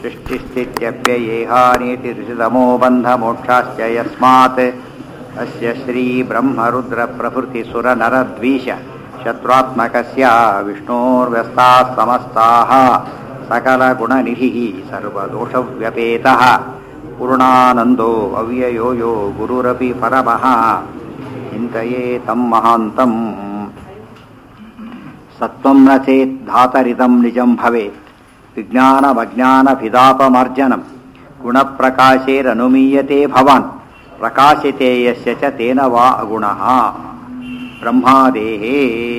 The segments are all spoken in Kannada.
सृष्टिस्थित्यप्ययेहानीतिरिषितमो बन्धमोक्षाश्च यस्मात् अस्य श्रीब्रह्मरुद्रप्रभृतिसुरनरद्वीष शत्रुत्मकस्य विष्णोर्व्यस्ताः समस्ताः सकलगुणनिधिः सर्वदोषव्यपेतः पूर्णानन्दो अव्ययो यो गुरुरपि परमः चिन्तये तं महान्तम् सत्त्वं न चेत् धातरिदं निजं भवेत् विज्ञानमज्ञानभिदापमार्जनं गुणप्रकाशेरनुमीयते भवान् प्रकाशिते यस्य च तेन वा अगुणः ब्रह्मादेहे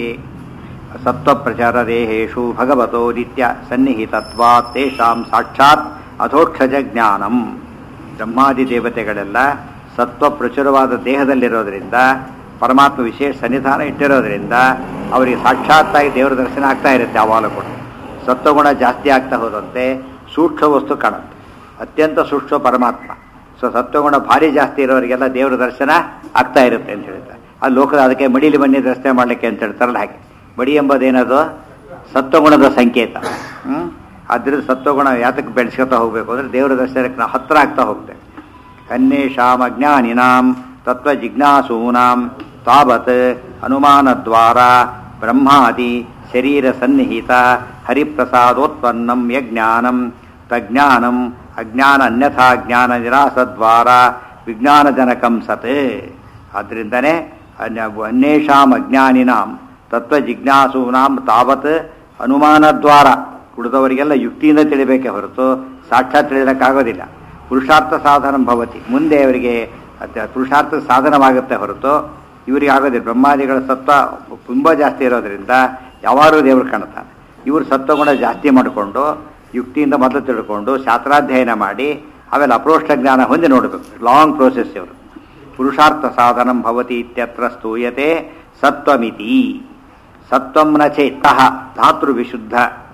सत्त्वप्रचारदेहेषु भगवतो नित्य सन्निहितत्वात् तेषां ಸಾಕ್ಷಾತ್ ಅಧೋಕ್ಷಜ ಜ್ಞಾನಂ ಬ್ರಹ್ಮಾದಿ ದೇವತೆಗಳೆಲ್ಲ ಸತ್ವ ಪ್ರಚುರವಾದ ದೇಹದಲ್ಲಿರೋದ್ರಿಂದ ಪರಮಾತ್ಮ ವಿಶೇಷ ಸನ್ನಿಧಾನ ಇಟ್ಟಿರೋದ್ರಿಂದ ಅವರಿಗೆ ಸಾಕ್ಷಾತ್ತಾಗಿ ದೇವರ ದರ್ಶನ ಆಗ್ತಾ ಇರುತ್ತೆ ಯಾವಾಗಲೂ ಕೂಡ ಸತ್ವಗುಣ ಜಾಸ್ತಿ ಆಗ್ತಾ ಹೋದಂತೆ ಸೂಕ್ಷ್ಮ ವಸ್ತು ಕಾಣುತ್ತೆ ಅತ್ಯಂತ ಸೂಕ್ಷ್ಮ ಪರಮಾತ್ಮ ಸೊ ಸತ್ವಗುಣ ಭಾರಿ ಜಾಸ್ತಿ ಇರೋರಿಗೆಲ್ಲ ದೇವರ ದರ್ಶನ ಆಗ್ತಾ ಇರುತ್ತೆ ಅಂತ ಹೇಳ್ತಾರೆ ಆ ಲೋಕದ ಅದಕ್ಕೆ ಮಡಿಲಿ ಬನ್ನಿ ದರ್ಶನ ಮಾಡಲಿಕ್ಕೆ ಅಂತ ಹೇಳ್ತಾರಲ್ಲ ಹಾಗೆ ಮಡಿ ಎಂಬುದೇನದು ಸತ್ವಗುಣದ ಸಂಕೇತ ಹ್ಮ್ ಆದ್ರಿಂದ ಸತ್ವಗುಣ ಯಾತಕ್ಕೆ ಬೆಳೆಸ್ಕೊತಾ ಹೋಗ್ಬೇಕು ಅಂದ್ರೆ ದೇವರ ದರ್ಶನಕ್ಕೆ ನಾವು ಹತ್ರ ಆಗ್ತಾ ಹೋಗ್ತೇವೆ ಅನ್ಯೇಷಾಂ ಅಜ್ಞಾನಿನಾಂ ತತ್ವಜಿಜ್ಞಾಸೂನಾಂ ತಾವತ್ ಅನುಮಾನದ್ವಾರ ಬ್ರಹ್ಮಾದಿ ಶರೀರ ಸನ್ನಿಹಿತ ಹರಿಪ್ರಸಾದೋತ್ಪನ್ನಂ ಯಜ್ಞಾನಂ ತಜ್ಞಾನಂ ಅಜ್ಞಾನ ಅನ್ಯಥಾ ಜ್ಞಾನ ನಿರಾಸದ್ವಾರ ವಿಜ್ಞಾನಜನಕಂ ಸತ್ ಆದ್ದರಿಂದನೇ ಅನ್ಯ ಅನ್ಯೇಷಾಂ ಅಜ್ಞಾನಿನಾಂ ತತ್ವಜಿಜ್ಞಾಸೂನಾಂ ತಾವತ್ ಅನುಮಾನದ್ವಾರ ಉಳಿದವರಿಗೆಲ್ಲ ಯುಕ್ತಿಯಿಂದ ತಿಳಿಬೇಕೇ ಹೊರತು ಸಾಕ್ಷಾತ್ ತಿಳಿಯೋಕ್ಕಾಗೋದಿಲ್ಲ ಪುರುಷಾರ್ಥ ಸಾಧನ ಭವತಿ ಮುಂದೆ ಅವರಿಗೆ ಅತ್ಯ- ಪುರುಷಾರ್ಥ ಸಾಧನವಾಗುತ್ತೆ ಹೊರತು ಇವರಿಗೆ ಆಗೋದಿಲ್ಲ ಬ್ರಹ್ಮಾದಿಗಳ ಸತ್ವ ತುಂಬ ಜಾಸ್ತಿ ಇರೋದ್ರಿಂದ ಯಾವಾಗಲೂ ದೇವರು ಕಾಣ್ತಾನೆ ಇವರು ಸತ್ವಗುಣ ಜಾಸ್ತಿ ಮಾಡಿಕೊಂಡು ಯುಕ್ತಿಯಿಂದ ಮೊದಲು ತಿಳ್ಕೊಂಡು ಶಾಸ್ತ್ರಾಧ್ಯಯನ ಮಾಡಿ ಆಮೇಲೆ ಅಪ್ರೋಷ್ಟ ಜ್ಞಾನ ಹೊಂದಿ ನೋಡಬೇಕು ಲಾಂಗ್ ಪ್ರೋಸೆಸ್ ಇವರು ಪುರುಷಾರ್ಥ ಸಾಧನಂ ಭವತಿ ಇತ್ಯತ್ರ ಸ್ತೂಯತೆ ಸತ್ವಮಿತಿ ಸತ್ವಂ ನ ಚೇತ್ತಃ ಧಾತೃ ವಿಶುದ್ಧ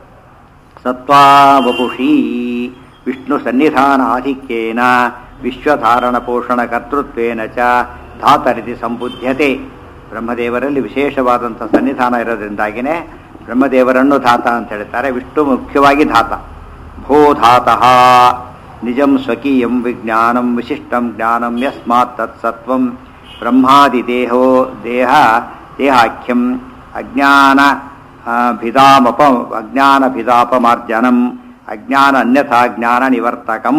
ಸತ್ವಾ ವಪುಷಿ ವಿಷ್ಣು ಸನ್ನಿಧಾನ ಆಧಿಕ್ಯೇನ ವಿಶ್ವಧಾರಣ ಪೋಷಣ ಕರ್ತೃತ್ವೇನ ಚ ಧಾತರಿತಿ ಸಂಬುದ್ಧ್ಯತೆ ಬ್ರಹ್ಮದೇವರಲ್ಲಿ ವಿಶೇಷವಾದಂಥ ಸನ್ನಿಧಾನ ಇರೋದ್ರಿಂದಾಗಿನೇ ಬ್ರಹ್ಮದೇವರನ್ನು ಧಾತ ಅಂತ ಹೇಳ್ತಾರೆ ವಿಷ್ಣು ಮುಖ್ಯವಾಗಿ ಧಾತ ಭೋ ಧಾತಃ ನಿಜಂ ಸ್ವಕೀಯಂ ವಿಜ್ಞಾನಂ ವಿಶಿಷ್ಟಂ ಜ್ಞಾನಂ ಯಸ್ಮಾತ್ ತತ್ಸತ್ವಂ ಬ್ರಹ್ಮಾದಿದೇಹೋ ದೇಹ ದೇಹಾಖ್ಯಂ ಅಜ್ಞಾನ ಆ, ಭಿದಾಮಪ ಅಜ್ಞಾನ ಭಿದಾಪಮಾರ್ಜನಂ ಅಜ್ಞಾನ ಅನ್ಯಥಾ ಜ್ಞಾನ ನಿವರ್ತಕಂ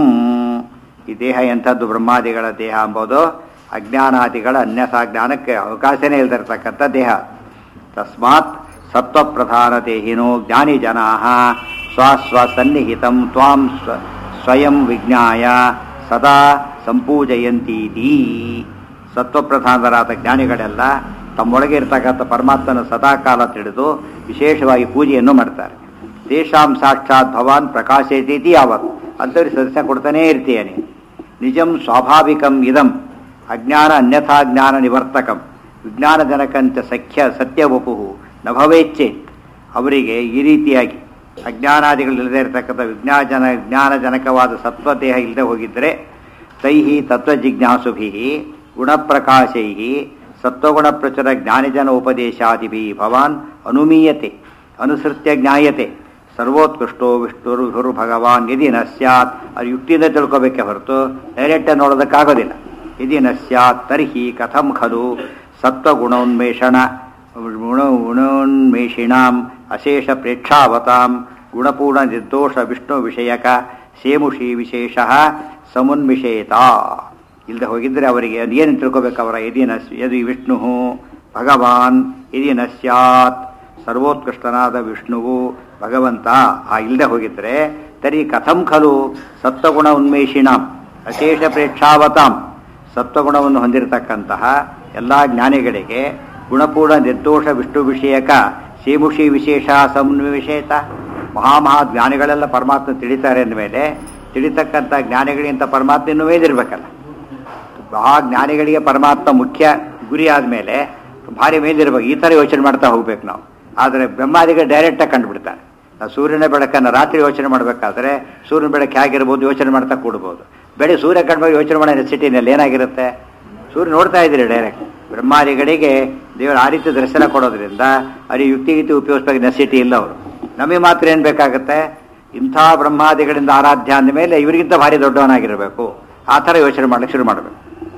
ಈ ದೇಹ ಎಂಥದ್ದು ಬ್ರಹ್ಮಾದಿಗಳ ದೇಹ ಎಂಬುದು ಅಜ್ಞಾನಾದಿಗಳ ಅನ್ಯಥಾ ಜ್ಞಾನಕ್ಕೆ ಅವಕಾಶನೇ ಇಲ್ದಿರ್ತಕ್ಕಂಥ ದೇಹ ತಸ್ಮಾತ್ ಸತ್ವಪ್ರಧಾನ ದೇಹಿನೋ ಜ್ಞಾನಿ ಜನಾ ಸ್ವಸ್ವಸನ್ನಿಹಿತಂ ತ್ವಾಂ ಸ್ವ ಸ್ವಯಂ ವಿಜ್ಞಾಯ ಸದಾ ಸಂಪೂಜಯಂತೀತಿ ಸತ್ವಪ್ರಧಾನರಾದ ಜ್ಞಾನಿಗಳೆಲ್ಲ ತಮ್ಮೊಳಗೆ ಇರ್ತಕ್ಕಂಥ ಪರಮಾತ್ಮನ ಸದಾಕಾಲ ತಿಳಿದು ವಿಶೇಷವಾಗಿ ಪೂಜೆಯನ್ನು ಮಾಡ್ತಾರೆ ತೇಷಾಂ ಸಾಕ್ಷಾತ್ ಭವಾನ್ ಪ್ರಕಾಶಯತೀತಿ ಯಾವತ್ ಅಂಥವ್ರಿಗೆ ಸದಸ್ಯ ಕೊಡ್ತಾನೇ ಇರ್ತೀಯ ನೀನು ನಿಜಂ ಸ್ವಾಭಾವಿಕಂ ಇದಂ ಅಜ್ಞಾನ ಅನ್ಯಥಾ ಜ್ಞಾನ ನಿವರ್ತಕಂ ವಿಜ್ಞಾನಜನಕಂಚ ಸಖ್ಯ ಸತ್ಯವಪು ನ ಭವೇಚ್ಛೇತ್ ಅವರಿಗೆ ಈ ರೀತಿಯಾಗಿ ಅಜ್ಞಾನಾದಿಗಳಿಲ್ಲದೆ ಇರತಕ್ಕಂಥ ವಿಜ್ಞಾನಜನ ಜ್ಞಾನಜನಕವಾದ ಸತ್ವದೇಹ ಇಲ್ಲದೆ ಹೋಗಿದ್ದರೆ ತೈಹಿ ತತ್ವಜಿಜ್ಞಾಸುಭಿ ಗುಣಪ್ರಕಾಶೈ ಸತ್ವಗುಣ ಪ್ರಚುರ ಜ್ಞಾನಿಜನ ಉಪದೇಶಾದಿಭಿ ಭವಾನ್ ಅನುಮೀಯತೆ ಅನುಸೃತ್ಯ ಜ್ಞಾಯತೆ ಸರ್ವೋತ್ಕೃಷ್ಟೋ ವಿಷ್ಣುರು ವಿಹುರು ಭಗವಾನ್ ಯದಿ ನ ಸ್ಯಾತ್ ಅದು ಯುಕ್ತಿಯಿಂದ ತಿಳ್ಕೋಬೇಕೆ ಹೊರತು ಡೈರೆಕ್ಟಾಗಿ ನೋಡೋದಕ್ಕಾಗೋದಿಲ್ಲ ಯದಿ ನ ಸ್ಯಾತ್ ತರ್ಹಿ ಕಥಂ ಖಲು ಸತ್ವಗುಣೋನ್ಮೇಷಣ ಗುಣ ಗುಣೋನ್ಮೇಷಿಣಾಂ ಅಶೇಷ ಪ್ರೇಕ್ಷಾವತಾಂ ಗುಣಪೂರ್ಣ ನಿರ್ದೋಷ ವಿಷ್ಣು ವಿಷಯಕ ಸೇಮುಷಿ ವಿಶೇಷ ಸಮುನ್ಮಿಷೇತ ಇಲ್ಲದೆ ಹೋಗಿದ್ರೆ ಅವರಿಗೆ ಏನು ತಿಳ್ಕೋಬೇಕು ಅವರ ಯದಿ ನ ಯದಿ ವಿಷ್ಣು ಭಗವಾನ್ ಯದಿ ನ ಸ್ಯಾತ್ ಸರ್ವೋತ್ಕೃಷ್ಟನಾದ ವಿಷ್ಣುವು ಭಗವಂತ ಆ ಇಲ್ಲದೆ ಹೋಗಿದ್ರೆ ತರಿ ಕಥಂ ಖಲು ಸತ್ವಗುಣ ಉನ್ಮೇಷಿಣಾಂ ಅಶೇಷ ಪ್ರೇಕ್ಷಾವತಾಂ ಸತ್ವಗುಣವನ್ನು ಹೊಂದಿರತಕ್ಕಂತಹ ಎಲ್ಲ ಜ್ಞಾನಿಗಳಿಗೆ ಗುಣಪೂರ್ಣ ನಿರ್ದೋಷ ವಿಷ್ಣು ವಿಷಯಕ ಸೇಮುಷಿ ವಿಶೇಷ ಸಂವಿಷೇತ ಮಹಾಮಹಾ ಜ್ಞಾನಿಗಳೆಲ್ಲ ಪರಮಾತ್ಮ ತಿಳಿತಾರೆ ಅಂದಮೇಲೆ ತಿಳಿತಕ್ಕಂಥ ಜ್ಞಾನಿಗಳಿಗಿಂತ ಪರಮಾತ್ಮ ಇನ್ನೂ ಮೇಲಿರ್ಬೇಕಲ್ಲ ಮಹಾ ಜ್ಞಾನಿಗಳಿಗೆ ಪರಮಾತ್ಮ ಮುಖ್ಯ ಗುರಿ ಆದಮೇಲೆ ಭಾರಿ ಮೇಲಿರ್ಬೇಕು ಈ ಥರ ಯೋಚನೆ ಮಾಡ್ತಾ ಹೋಗ್ಬೇಕು ನಾವು ಆದರೆ ಬ್ರಹ್ಮಾದಿಗಳು ಡೈರೆಕ್ಟಾಗಿ ಕಂಡುಬಿಡ್ತಾರೆ ನಾವು ಸೂರ್ಯನ ಬೆಳಕನ್ನು ರಾತ್ರಿ ಯೋಚನೆ ಮಾಡಬೇಕಾದ್ರೆ ಸೂರ್ಯನ ಬೆಳಕು ಹೇಗಿರ್ಬೋದು ಯೋಚನೆ ಮಾಡ್ತಾ ಕೂಡ್ಬೋದು ಬೆಳೆ ಸೂರ್ಯ ಕಂಡ್ಬೇಕು ಯೋಚನೆ ಮಾಡೋ ಸಿಟಿನಲ್ಲಿ ಏನಾಗಿರುತ್ತೆ ಸೂರ್ಯ ನೋಡ್ತಾ ಇದ್ದೀರಿ ಡೈರೆಕ್ಟ್ ಬ್ರಹ್ಮಾದಿಗಳಿಗೆ ದೇವರು ಆ ರೀತಿ ದರ್ಶನ ಕೊಡೋದ್ರಿಂದ ಅಲ್ಲಿ ಯುಕ್ತಿ ಗೀತಿ ಉಪಯೋಗಿಸ್ಬೇಕು ನೆಸಿಟಿ ಇಲ್ಲ ಅವರು ನಮಗೆ ಮಾತ್ರ ಏನು ಬೇಕಾಗುತ್ತೆ ಇಂಥ ಬ್ರಹ್ಮಾದಿಗಳಿಂದ ಆರಾಧ್ಯ ಅಂದಮೇಲೆ ಇವರಿಗಿಂತ ಭಾರಿ ದೊಡ್ಡವನಾಗಿರಬೇಕು ಆ ಥರ ಯೋಚನೆ ಮಾಡ್ಲಿಕ್ಕೆ ಶುರು ಮಾಡಬೇಕು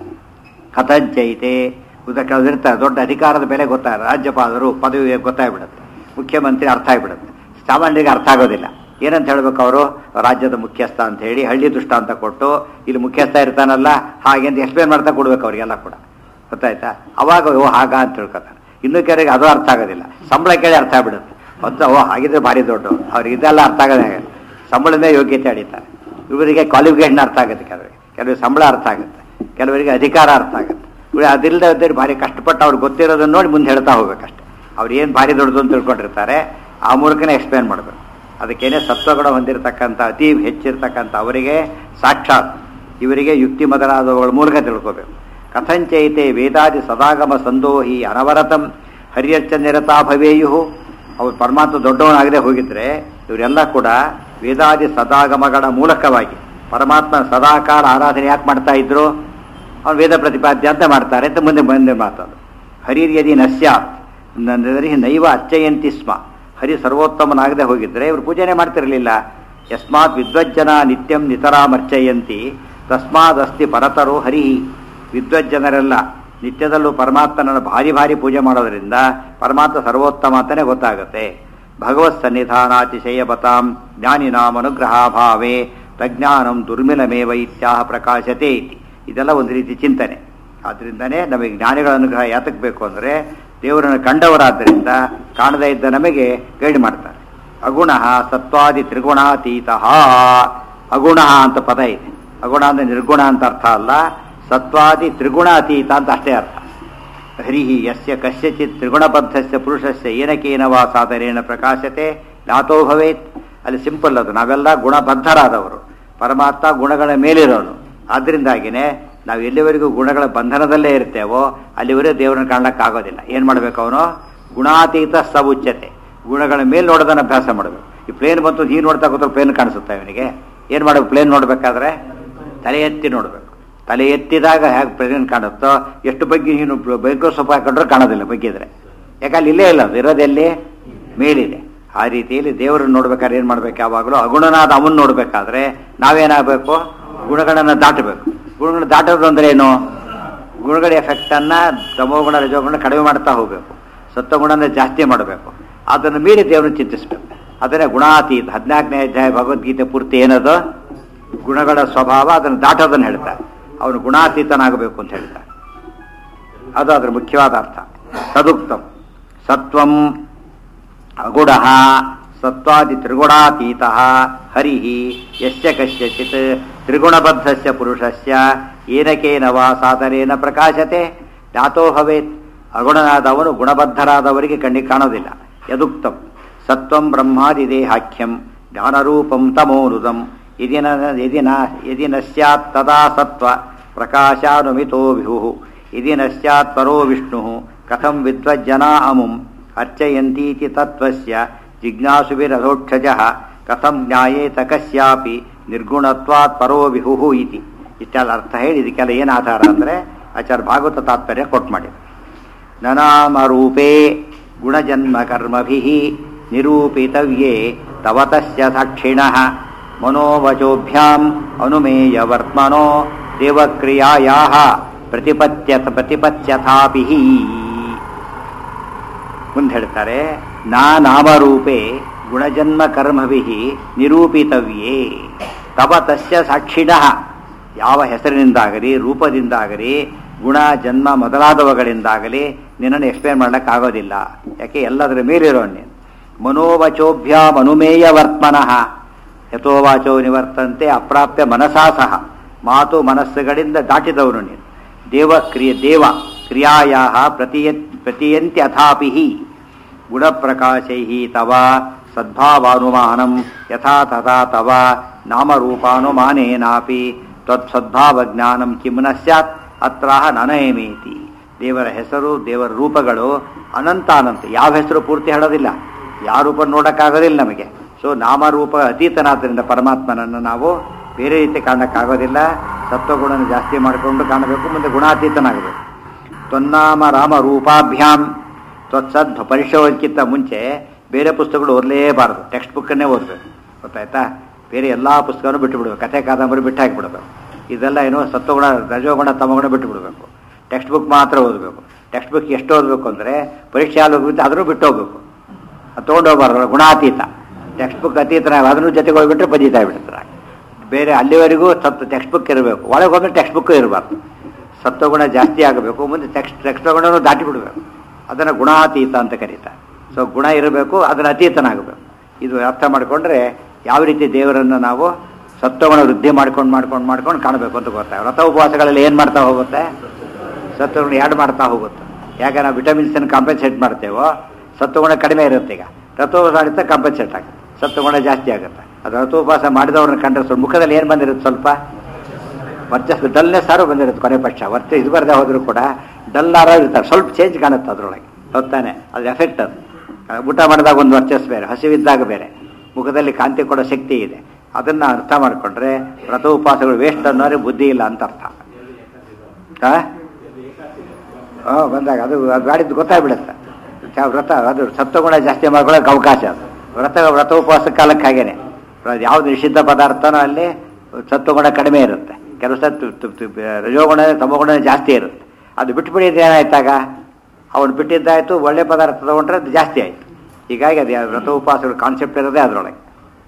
ಕಥಂಚೈತೆ ಇರ್ತಾರೆ ದೊಡ್ಡ ಅಧಿಕಾರದ ಬೆಲೆ ಗೊತ್ತಾಗ ರಾಜ್ಯಪಾಲರು ಪದವಿ ಗೊತ್ತಾಗ್ಬಿಡುತ್ತೆ ಮುಖ್ಯಮಂತ್ರಿ ಅರ್ಥ ಆಗಿಬಿಡುತ್ತೆ ಸಾಮಾನ್ಯರಿಗೆ ಅರ್ಥ ಆಗೋದಿಲ್ಲ ಏನಂತ ಹೇಳ್ಬೇಕು ಅವರು ರಾಜ್ಯದ ಮುಖ್ಯಸ್ಥ ಅಂತ ಹೇಳಿ ಹಳ್ಳಿ ದುಷ್ಟ ಅಂತ ಕೊಟ್ಟು ಇಲ್ಲಿ ಮುಖ್ಯಸ್ಥ ಇರ್ತಾನಲ್ಲ ಹಾಗೆ ಅಂತ ಎಕ್ಸ್ಪ್ಲೇನ್ ಮಾಡ್ತಾ ಕೊಡ್ಬೇಕು ಅವರಿಗೆಲ್ಲ ಕೂಡ ಗೊತ್ತಾಯ್ತಾ ಅವಾಗ ಓ ಹಾಗ ಅಂತ ತಿಳ್ಕೊತಾರೆ ಇನ್ನೂ ಕೆಲವರಿಗೆ ಅದು ಅರ್ಥ ಆಗೋದಿಲ್ಲ ಸಂಬಳ ಕೇಳಿ ಅರ್ಥ ಆಗ್ಬಿಡುತ್ತೆ ಅಂತ ಓ ಹಾಗಿದ್ರೆ ಭಾರಿ ದೊಡ್ಡ ಅವ್ರಿಗೆ ಇದೆಲ್ಲ ಅರ್ಥ ಆಗೋದೇ ಆಗಲ್ಲ ಸಂಬಳದ ಯೋಗ್ಯತೆ ಅಡಿತಾರೆ ಇವರಿಗೆ ಕ್ವಾಲಿಫಿಕೇಶನ್ ಅರ್ಥ ಆಗುತ್ತೆ ಕೆಲವರಿಗೆ ಕೆಲವರಿಗೆ ಸಂಬಳ ಅರ್ಥ ಆಗುತ್ತೆ ಕೆಲವರಿಗೆ ಅಧಿಕಾರ ಅರ್ಥ ಆಗುತ್ತೆ ಇವ್ರು ಅದಿಲ್ಲದೆ ಭಾರಿ ಕಷ್ಟಪಟ್ಟು ಅವ್ರಿಗೆ ಗೊತ್ತಿರೋದನ್ನ ನೋಡಿ ಮುಂದೆ ಹೇಳ್ತಾ ಹೋಗ್ಬೇಕಷ್ಟೆ ಅವ್ರು ಏನು ಭಾರಿ ದೊಡ್ಡದು ಅಂತ ತಿಳ್ಕೊಂಡಿರ್ತಾರೆ ಆ ಮೂಲಕನೇ ಎಕ್ಸ್ಪ್ಲೇನ್ ಮಾಡಬೇಕು ಅದಕ್ಕೇನೆ ಸತ್ವಗುಣ ಹೊಂದಿರತಕ್ಕಂಥ ಅತಿ ಹೆಚ್ಚಿರ್ತಕ್ಕಂಥ ಅವರಿಗೆ ಸಾಕ್ಷಾತ್ ಇವರಿಗೆ ಯುಕ್ತಿ ಮೊದಲಾದವುಗಳ ಮೂಲಕ ತಿಳ್ಕೋಬೇಕು ಕಥಂಚೈತೆ ವೇದಾದಿ ಸದಾಗಮ ಸಂದೋಹಿ ಅನವರತಂ ಹರಿಯಚ್ಚ ನಿರತಾ ಭವೇಯು ಅವ್ರು ಪರಮಾತ್ಮ ದೊಡ್ಡವನಾಗದೆ ಹೋಗಿದ್ರೆ ಇವರೆಲ್ಲ ಕೂಡ ವೇದಾದಿ ಸದಾಗಮಗಳ ಮೂಲಕವಾಗಿ ಪರಮಾತ್ಮ ಸದಾಕಾಲ ಆರಾಧನೆ ಯಾಕೆ ಮಾಡ್ತಾ ಇದ್ರು ಅವ್ನು ವೇದ ಪ್ರತಿಪಾದ್ಯ ಅಂತ ಮಾಡ್ತಾರೆ ಅಂತ ಮುಂದೆ ಮುಂದೆ ಮಾತಾಡು ಹರಿರ್ಯದಿ ನಸ್ಯಾತ್ ನರಿ ನೈವ ಅಚ್ಚಯಂತಿ ಸ್ಮ ಹರಿ ಸರ್ವೋತ್ತಮನಾಗದೆ ಹೋಗಿದ್ರೆ ಇವರು ಪೂಜೆನೆ ಮಾಡ್ತಿರಲಿಲ್ಲ ಯಸ್ಮಾತ್ ವಿದ್ವಜ್ಜನ ನಿತ್ಯಂ ನಿತರಾಮರ್ಚಯಂತಿ ತಸ್ಮಾದಸ್ತಿ ಪರತರೋ ಹರಿ ವಿದ್ವಜ್ಜನರೆಲ್ಲ ನಿತ್ಯದಲ್ಲೂ ಪರಮಾತ್ಮನನ್ನು ಭಾರಿ ಭಾರಿ ಪೂಜೆ ಮಾಡೋದ್ರಿಂದ ಪರಮಾತ್ಮ ಸರ್ವೋತ್ತಮ ಅಂತಲೇ ಗೊತ್ತಾಗುತ್ತೆ ಭಗವತ್ ಸನ್ನಿಧಾನಾತಿಶಯ ಬತಾಂ ಜ್ಞಾನಿನಾಂ ಅನುಗ್ರಹಾಭಾವೇ ತಜ್ಞಾನಂ ದುರ್ಮಿಲಮೇವ ಇತ್ಯಾಹ ಪ್ರಕಾಶತೆ ಇತಿ ಇದೆಲ್ಲ ಒಂದು ರೀತಿ ಚಿಂತನೆ ಆದ್ರಿಂದನೇ ನಮಗೆ ಜ್ಞಾನಿಗಳ ಅನುಗ್ರಹ ಯಾತಕ್ಕೆ ಬೇಕು ಅಂದರೆ ದೇವರನ್ನು ಕಂಡವರಾದ್ದರಿಂದ ಕಾಣದೇ ಇದ್ದ ನಮಗೆ ಗೈಡ್ ಮಾಡ್ತಾರೆ ಅಗುಣ ಸತ್ವಾದಿ ತ್ರಿಗುಣಾತೀತ ಅಗುಣ ಅಂತ ಪದ ಇದೆ ಅಗುಣ ಅಂದರೆ ನಿರ್ಗುಣ ಅಂತ ಅರ್ಥ ಅಲ್ಲ ಸತ್ವಾದಿ ತ್ರಿಗುಣಾತೀತ ಅಂತ ಅಷ್ಟೇ ಅರ್ಥ ಹರಿ ಯಸ್ಯ ಕಸ್ಯಚಿತ್ ತ್ರಿಗುಣಬದ್ಧಸ್ಯ ಪುರುಷಸ್ಯ ಏನಕೇನವಾ ಸಾಧನೇನ ಪ್ರಕಾಶತೆ ಲಾತೋ ಭವೇತ್ ಅಲ್ಲಿ ಸಿಂಪಲ್ ಅದು ನಾವೆಲ್ಲ ಗುಣಬದ್ಧರಾದವರು ಪರಮಾತ್ಮ ಗುಣಗಳ ಮೇಲಿರೋನು ಆದ್ರಿಂದಾಗಿನೇ ನಾವು ಎಲ್ಲಿವರೆಗೂ ಗುಣಗಳ ಬಂಧನದಲ್ಲೇ ಇರ್ತೇವೋ ಅಲ್ಲಿವರೆಗೂ ದೇವರನ್ನು ಕಾಣಕ್ಕಾಗೋದಿಲ್ಲ ಏನು ಮಾಡಬೇಕು ಅವನು ಗುಣಾತೀತ ಸವುಚ್ಯತೆ ಗುಣಗಳ ಮೇಲೆ ನೋಡೋದನ್ನ ಅಭ್ಯಾಸ ಮಾಡಬೇಕು ಈ ಪ್ಲೇನ್ ಬಂತು ನೀನು ನೋಡ್ತಾ ಕೂತ್ರೆ ಪ್ಲೇನ್ ಕಾಣಿಸುತ್ತೆ ಅವನಿಗೆ ಏನು ಮಾಡಬೇಕು ಪ್ಲೇನ್ ನೋಡಬೇಕಾದ್ರೆ ತಲೆ ಎತ್ತಿ ನೋಡಬೇಕು ತಲೆ ಎತ್ತಿದಾಗ ಹೇಗೆ ಪ್ಲೇನ್ ಕಾಣುತ್ತೋ ಎಷ್ಟು ಬಗ್ಗೆ ನೀನು ಮೈಕ್ರೋಸ್ಕೋಪ್ ಹಾಕೊಂಡ್ರೆ ಕಾಣೋದಿಲ್ಲ ಬಗ್ಗಿದ್ರೆ ಯಾಕಂದ್ರೆ ಇಲ್ಲೇ ಇಲ್ಲ ಅದು ಇರೋದೆಲ್ಲಿ ಮೇಲಿದೆ ಆ ರೀತಿಯಲ್ಲಿ ದೇವರನ್ನು ನೋಡ್ಬೇಕಾದ್ರೆ ಏನು ಮಾಡ್ಬೇಕು ಯಾವಾಗಲೂ ಅಗುಣನಾದ ಅವನ್ ನೋಡ್ಬೇಕಾದ್ರೆ ನಾವೇನಾಗಬೇಕು ಗುಣಗಳನ್ನು ದಾಟಬೇಕು ಗುಣಗಳು ದಾಟೋದು ಅಂದ್ರೆ ಏನು ಗುಣಗಳ ಎಫೆಕ್ಟನ್ನ ತಮೋಗುಣ ರಜೋಗುಣ ಕಡಿಮೆ ಮಾಡ್ತಾ ಹೋಗಬೇಕು ಸತ್ವಗುಣನ ಜಾಸ್ತಿ ಮಾಡಬೇಕು ಅದನ್ನು ಮೀರಿ ದೇವರನ್ನು ಚಿಂತಿಸಬೇಕು ಅದನ್ನೇ ಗುಣಾತೀತ ಹದಿನಾಲ್ಕನೇ ಅಧ್ಯಾಯ ಭಗವದ್ಗೀತೆ ಪೂರ್ತಿ ಏನದು ಗುಣಗಳ ಸ್ವಭಾವ ಅದನ್ನು ದಾಟೋದನ್ನು ಹೇಳ್ತಾರೆ ಅವನು ಗುಣಾತೀತನಾಗಬೇಕು ಅಂತ ಹೇಳ್ತಾರೆ ಅದು ಅದರ ಮುಖ್ಯವಾದ ಅರ್ಥ ತದುಕ್ತಂ ಸತ್ವಂ ಅಗುಣ ಸತ್ವಾದಿ ತ್ರಿಗುಣಾತೀತ ಹರಿ ಯಶ್ಯ ಕಶ್ಯಚಿತ್ ತ್ರಿಗುಣಬದ್ಧಸ್ಯ ಪುರುಷಸ್ಯ ಏನಕೇನ ವಾ ಸಾಧನೇನ ಪ್ರಕಾಶತೆ ಯಾತೋ ಭವೇತ್ ಅಗುಣನಾದವನು ಗುಣಬದ್ಧರಾದವರಿಗೆ ಕಣ್ಣಿಗೆ ಕಾಣೋದಿಲ್ಲ ಯದುಕ್ತಂ ಸತ್ವಂ ಬ್ರಹ್ಮಾದಿ ದೇಹಾಖ್ಯಂ ಜ್ಞಾನರೂಪಂ ತಮೋನುದಂ ಯದಿ ನ ಯದಿ ನ ಯದಿ ನ ಸ್ಯಾತ್ ತದಾ ಸತ್ವ ಪ್ರಕಾಶಾನುಮಿತೋ ವಿಹು ಯದಿ ನ ಸ್ಯಾತ್ ಪರೋ ವಿಷ್ಣು ಕಥಂ ವಿದ್ವಜ್ಜನಾ ಅಮುಂ ಅರ್ಚಯಂತೀತಿ ತತ್ವಸ್ಯ ಜಿಜ್ಞಾಸುಭಿರಧೋಕ್ಷಜ ಕಥಂ ಜ್ಞಾಯೇತ ಕಸ್ಯಾಪಿ ನಿರ್ಗುಣತ್ವಾತ್ ಪರೋ ವಿಹು ಇತಿ ಇಷ್ಟೆಲ್ಲ ಅರ್ಥ ಹೇಳಿ ಇದಕ್ಕೆಲ್ಲ ಏನು ಆಧಾರ ಅಂದರೆ ಆಚಾರ್ಯ ಭಾಗವತ ತಾತ್ಪರ್ಯ ಕೊಟ್ಟು ಮಾಡಿ ನನಾಮರೂಪೇ ಗುಣಜನ್ಮ ಕರ್ಮಭಿ ನಿರೂಪಿತವ್ಯೇ ತವ ತಸ್ಯ ಸಾಕ್ಷಿಣಃ ಮನೋವಚೋಭ್ಯಾಂ ಅನುಮೇಯವರ್ತ್ಮನೋ ದೇವಕ್ರಿಯಾಯಾ ಪ್ರತಿಪತ್ಯ ಪ್ರತಿಪತ್ಯಥಾಪಿ ಮುಂದೆ ಹೇಳ್ತಾರೆ ನಾ ನಾಮರೂಪೇ ಗುಣಜನ್ಮ ಕರ್ಮಭಿ ನಿರೂಪಿತವ್ಯೇ ತವ ತಸ್ಯ ಸಾಕ್ಷಿಣಃ ಯಾವ ಹೆಸರಿನಿಂದಾಗಲಿ ರೂಪದಿಂದಾಗಲಿ ಗುಣ ಜನ್ಮ ಮೊದಲಾದವುಗಳಿಂದಾಗಲಿ ನಿನ್ನನ್ನು ಎಕ್ಸ್ಪ್ಲೇನ್ ಮಾಡೋಕ್ಕಾಗೋದಿಲ್ಲ ಯಾಕೆ ಎಲ್ಲದರ ಮೇಲಿರೋ ನೀನು ಮನೋವಚೋಭ್ಯಾಂ ಅನುಮೇಯ ವರ್ತಮನಃ ಯಥೋವಾಚೋ ನಿವರ್ತಂತೆ ಅಪ್ರಾಪ್ಯ ಮನಸಾ ಸಹ ಮಾತು ಮನಸ್ಸುಗಳಿಂದ ದಾಟಿದವನು ನೀನು ದೇವ ಕ್ರಿಯ ದೇವ ಕ್ರಿಯಾಯಾ ಪ್ರತಿಯ ಪ್ರತಿಯಂತಿ ಅಥಾಪಿ ಗುಣಪ್ರಕಾಶೈ ತವ ಸದ್ಭಾವಾನುಮಾನಂ ಯಥಾ ತಥಾ ತವ ನಾಮರೂಪಾನುಮಾನೇನಾಪಿ ತ್ವತ್ಸದ್ಭಾವಜ್ಞಾನಂ ಕಿಂ ನ ಸ್ಯಾತ್ ಅತ್ರಾಹ ನನಯಮೇತಿ ದೇವರ ಹೆಸರು ದೇವರ ರೂಪಗಳು ಅನಂತ ಅನಂತ ಯಾವ ಹೆಸರು ಪೂರ್ತಿ ಹೇಳೋದಿಲ್ಲ ಯಾವ ರೂಪ ನೋಡೋಕ್ಕಾಗೋದಿಲ್ಲ ನಮಗೆ ಸೊ ನಾಮರೂಪ ಅತೀತನಾದ್ದರಿಂದ ಪರಮಾತ್ಮನನ್ನು ನಾವು ಬೇರೆ ರೀತಿ ಕಾಣಕ್ಕಾಗೋದಿಲ್ಲ ಸತ್ವಗುಣನ ಜಾಸ್ತಿ ಮಾಡಿಕೊಂಡು ಕಾಣಬೇಕು ಮುಂದೆ ಗುಣಾತೀತನಾಗಬೇಕು ತ್ವನ್ನಾಮ ರಾಮ ರೂಪಾಭ್ಯಾಂ ತ್ವತ್ಸದ್ ಪರಿಶೋಧಕ್ಕಿಂತ ಮುಂಚೆ ಬೇರೆ ಪುಸ್ತಕಗಳು ಓದಲೇಬಾರದು ಟೆಕ್ಸ್ಟ್ ಬುಕ್ಕನ್ನೇ ಓದಬೇಕು ಗೊತ್ತಾಯ್ತಾ ಬೇರೆ ಎಲ್ಲ ಪುಸ್ತಕನೂ ಬಿಟ್ಟು ಬಿಡಬೇಕು ಕಥೆ ಕಾದಂಬರಿ ಬಿಟ್ಟು ಹಾಕಿಬಿಡ್ಬೇಕು ಇದೆಲ್ಲ ಏನು ಸತ್ವಗುಣ ರಜೋಗುಣ ತಮಗುಣ ಬಿಟ್ಟು ಬಿಡಬೇಕು ಟೆಕ್ಸ್ಟ್ ಬುಕ್ ಮಾತ್ರ ಓದಬೇಕು ಟೆಕ್ಸ್ಟ್ ಬುಕ್ ಎಷ್ಟು ಓದಬೇಕು ಅಂದರೆ ಪರೀಕ್ಷೆ ಆಲ್ ಹೋಗುತ್ತೆ ಅದನ್ನು ಬಿಟ್ಟು ಹೋಗ್ಬೇಕು ಅದು ತೊಗೊಂಡೋಗ್ಬಾರ್ದು ಗುಣಾತೀತ ಟೆಕ್ಸ್ಟ್ ಬುಕ್ ಅತೀತನ ಅದನ್ನು ಜೊತೆಗೆ ಹೋಗ್ಬಿಟ್ರೆ ಪದೀತಾ ಬಿಡ್ತಾರೆ ಬೇರೆ ಅಲ್ಲಿವರೆಗೂ ಸತ್ ಟೆಕ್ಸ್ಟ್ ಬುಕ್ ಇರಬೇಕು ಒಳಗೆ ಹೋದ್ರೆ ಟೆಕ್ಸ್ಟ್ ಬುಕ್ ಇರಬಾರ್ದು ಸತ್ವಗುಣ ಜಾಸ್ತಿ ಆಗಬೇಕು ಮುಂದೆ ಟೆಕ್ಸ್ಟ್ ಟೆಕ್ಸ್ಟ್ ಗುಣನೂ ದಾಟಿ ಬಿಡಬೇಕು ಅದನ್ನು ಗುಣಾತೀತ ಅಂತ ಕರೀತಾರೆ ಸೊ ಗುಣ ಇರಬೇಕು ಅದನ್ನು ಅತೀತನಾಗಬೇಕು ಇದು ಅರ್ಥ ಮಾಡಿಕೊಂಡ್ರೆ ಯಾವ ರೀತಿ ದೇವರನ್ನು ನಾವು ಸತ್ವಗುಣ ವೃದ್ಧಿ ಮಾಡ್ಕೊಂಡು ಮಾಡ್ಕೊಂಡು ಮಾಡ್ಕೊಂಡು ಕಾಣಬೇಕು ಅಂತ ಗೊತ್ತಾಗ ವ್ರತ ಉಪವಾಸಗಳಲ್ಲಿ ಏನು ಮಾಡ್ತಾ ಹೋಗುತ್ತೆ ಸತ್ವಗುಣ ಎರಡು ಮಾಡ್ತಾ ಹೋಗುತ್ತೆ ಯಾಕೆ ನಾವು ವಿಟಮಿನ್ಸನ್ನು ಕಾಂಪನ್ಸೇಟ್ ಮಾಡ್ತೇವೋ ಸತ್ವಗುಣ ಕಡಿಮೆ ಇರುತ್ತೆ ಈಗ ರಥೋಪವಾಸ ಆಡುತ್ತೆ ಕಾಂಪನ್ಸೇಟ್ ಆಗುತ್ತೆ ಸತ್ವಗುಣ ಜಾಸ್ತಿ ಆಗುತ್ತೆ ಅದು ರಥೋಪವಾಸ ಮಾಡಿದವ್ರನ್ನ ಕಂಡ್ರೆ ಸ್ವಲ್ಪ ಮುಖದಲ್ಲಿ ಏನು ಬಂದಿರುತ್ತೆ ಸ್ವಲ್ಪ ವರ್ಚಸ್ಸು ಡಲ್ನೆಸ್ ಆರು ಬಂದಿರುತ್ತೆ ಕೊನೆ ಪಕ್ಷ ವರ್ಚ ಇದು ಬರದೆ ಹೋದರೂ ಕೂಡ ಡಲ್ ಆರೋ ಇರ್ತಾರೆ ಸ್ವಲ್ಪ ಚೇಂಜ್ ಕಾಣುತ್ತೆ ಅದರೊಳಗೆ ಹೊತ್ತಾನೆ ಅದು ಎಫೆಕ್ಟ್ ಅದು ಆ, ಊಟ ಮಾಡಿದಾಗ ಒಂದು ವರ್ಚಸ್ ಬೇರೆ ಹಸಿವಿದ್ದಾಗ ಬೇರೆ ಮುಖದಲ್ಲಿ ಕಾಂತಿ ಕೊಡೋ ಶಕ್ತಿ ಇದೆ ಅದನ್ನು ಅರ್ಥ ಮಾಡಿಕೊಂಡ್ರೆ ವ್ರತ ಉಪವಾಸಗಳು ವೇಸ್ಟ್ ಅನ್ನೋರಿಗೆ ಬುದ್ಧಿ ಇಲ್ಲ ಅಂತ ಅರ್ಥ ಹಾಂ ಹಾಂ ಬಂದಾಗ ಅದು ಅದು ಗಾಡಿದ್ದು ಗೊತ್ತಾಗ್ಬಿಡುತ್ತೆ ಚ- ವ್ರತ ಅದು ಸತ್ವಗುಣ ಜಾಸ್ತಿ ಮಾಡ್ಕೊಳ್ಳೋಕೆ ಅವಕಾಶ ಅದು ವ್ರತ ವ್ರತ ಉಪವಾಸ ಕಾಲಕ್ಕೆ ಹಾಗೇನೆ ಅದು ಯಾವುದು ನಿಷಿದ್ಧ ಪದಾರ್ಥನೋ ಅಲ್ಲಿ ಸತ್ವಗುಣ ಕಡಿಮೆ ಇರುತ್ತೆ ಕೆಲವು ಸತ್ತು ತು- ತು- ರಜೋಗುಣ ತಮಗುಣ ಜಾಸ್ತಿ ಇರುತ್ತೆ ಅದು ಬಿಟ್ಬಿಟ್ಟಿದ್ದು ಏನಾಯ್ತಾಗ ಅವನು ಬಿಟ್ಟಿದ್ದಾಯ್ತು ಒಳ್ಳೆ ಪದಾರ್ಥ ತಗೊಂಡ್ರೆ ಅದು ಜಾಸ್ತಿ ಆಯಿತು ಹೀಗಾಗಿ ಅದು ಯಾವ ವ್ರತ ಉಪವಾಸಗಳ ಕಾನ್ಸೆಪ್ಟ್ ಇರೋದೇ ಅದರೊಳಗೆ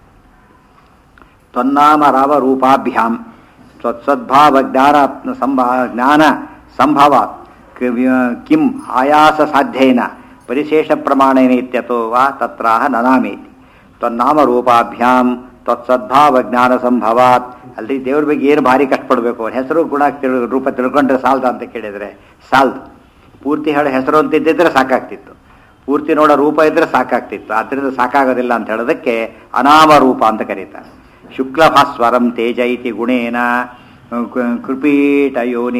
ತ್ವನ್ನಾಮ ರಾವ ರೂಪಾಭ್ಯಾಂ ಸ್ವತ್ಸದ್ಭಾವ ಜ್ಞಾನ ಸಂಭಾ ಜ್ಞಾನ ಸಂಭವಾತ್ ಕ- ಕಿಂ ಆಯಾಸ ಸಾಧ್ಯೇನ ಪರಿಶೇಷ ಪ್ರಮಾಣೇನ ಇತ್ಯತೋ ವಾ ತತ್ರಾಹ ನನಾಮೇತಿ ತ್ವನ್ನಾಮ ರೂಪಾಭ್ಯಾಂ ತ್ವತ್ಸದ್ಭಾವ ಜ್ಞಾನ ಸಂಭವಾತ್ ಅಲ್ಲಿ ದೇವ್ರ ಬಗ್ಗೆ ಏನು ಭಾರಿ ಕಷ್ಟಪಡಬೇಕು ಅವ್ರ ಹೆಸರು ಗುಣ ತಿಳ್ ರೂಪ ತಿಳ್ಕೊಂಡ್ರೆ ಸಾಲ್ದ ಅಂತ ಕೇಳಿದರೆ ಸಾಲ್ದು ಪೂರ್ತಿ ಹೇಳೋ ಹೆಸರು ಅಂತ ಇದ್ದಿದ್ರೆ ಸಾಕಾಗ್ತಿತ್ತು ಪೂರ್ತಿ ನೋಡೋ ರೂಪ ಇದ್ರೆ ಸಾಕಾಗ್ತಿತ್ತು ಆದ್ದರಿಂದ ಸಾಕಾಗೋದಿಲ್ಲ ಅಂತ ಹೇಳೋದಕ್ಕೆ ಅನಾಮ ರೂಪ ಅಂತ ಕರೀತಾರೆ ಶುಕ್ಲಭಾಸ್ವರಂ ತೇಜ ಇತಿ ಗುಣೇನ ಕೃಪೀಟಯೋನಿ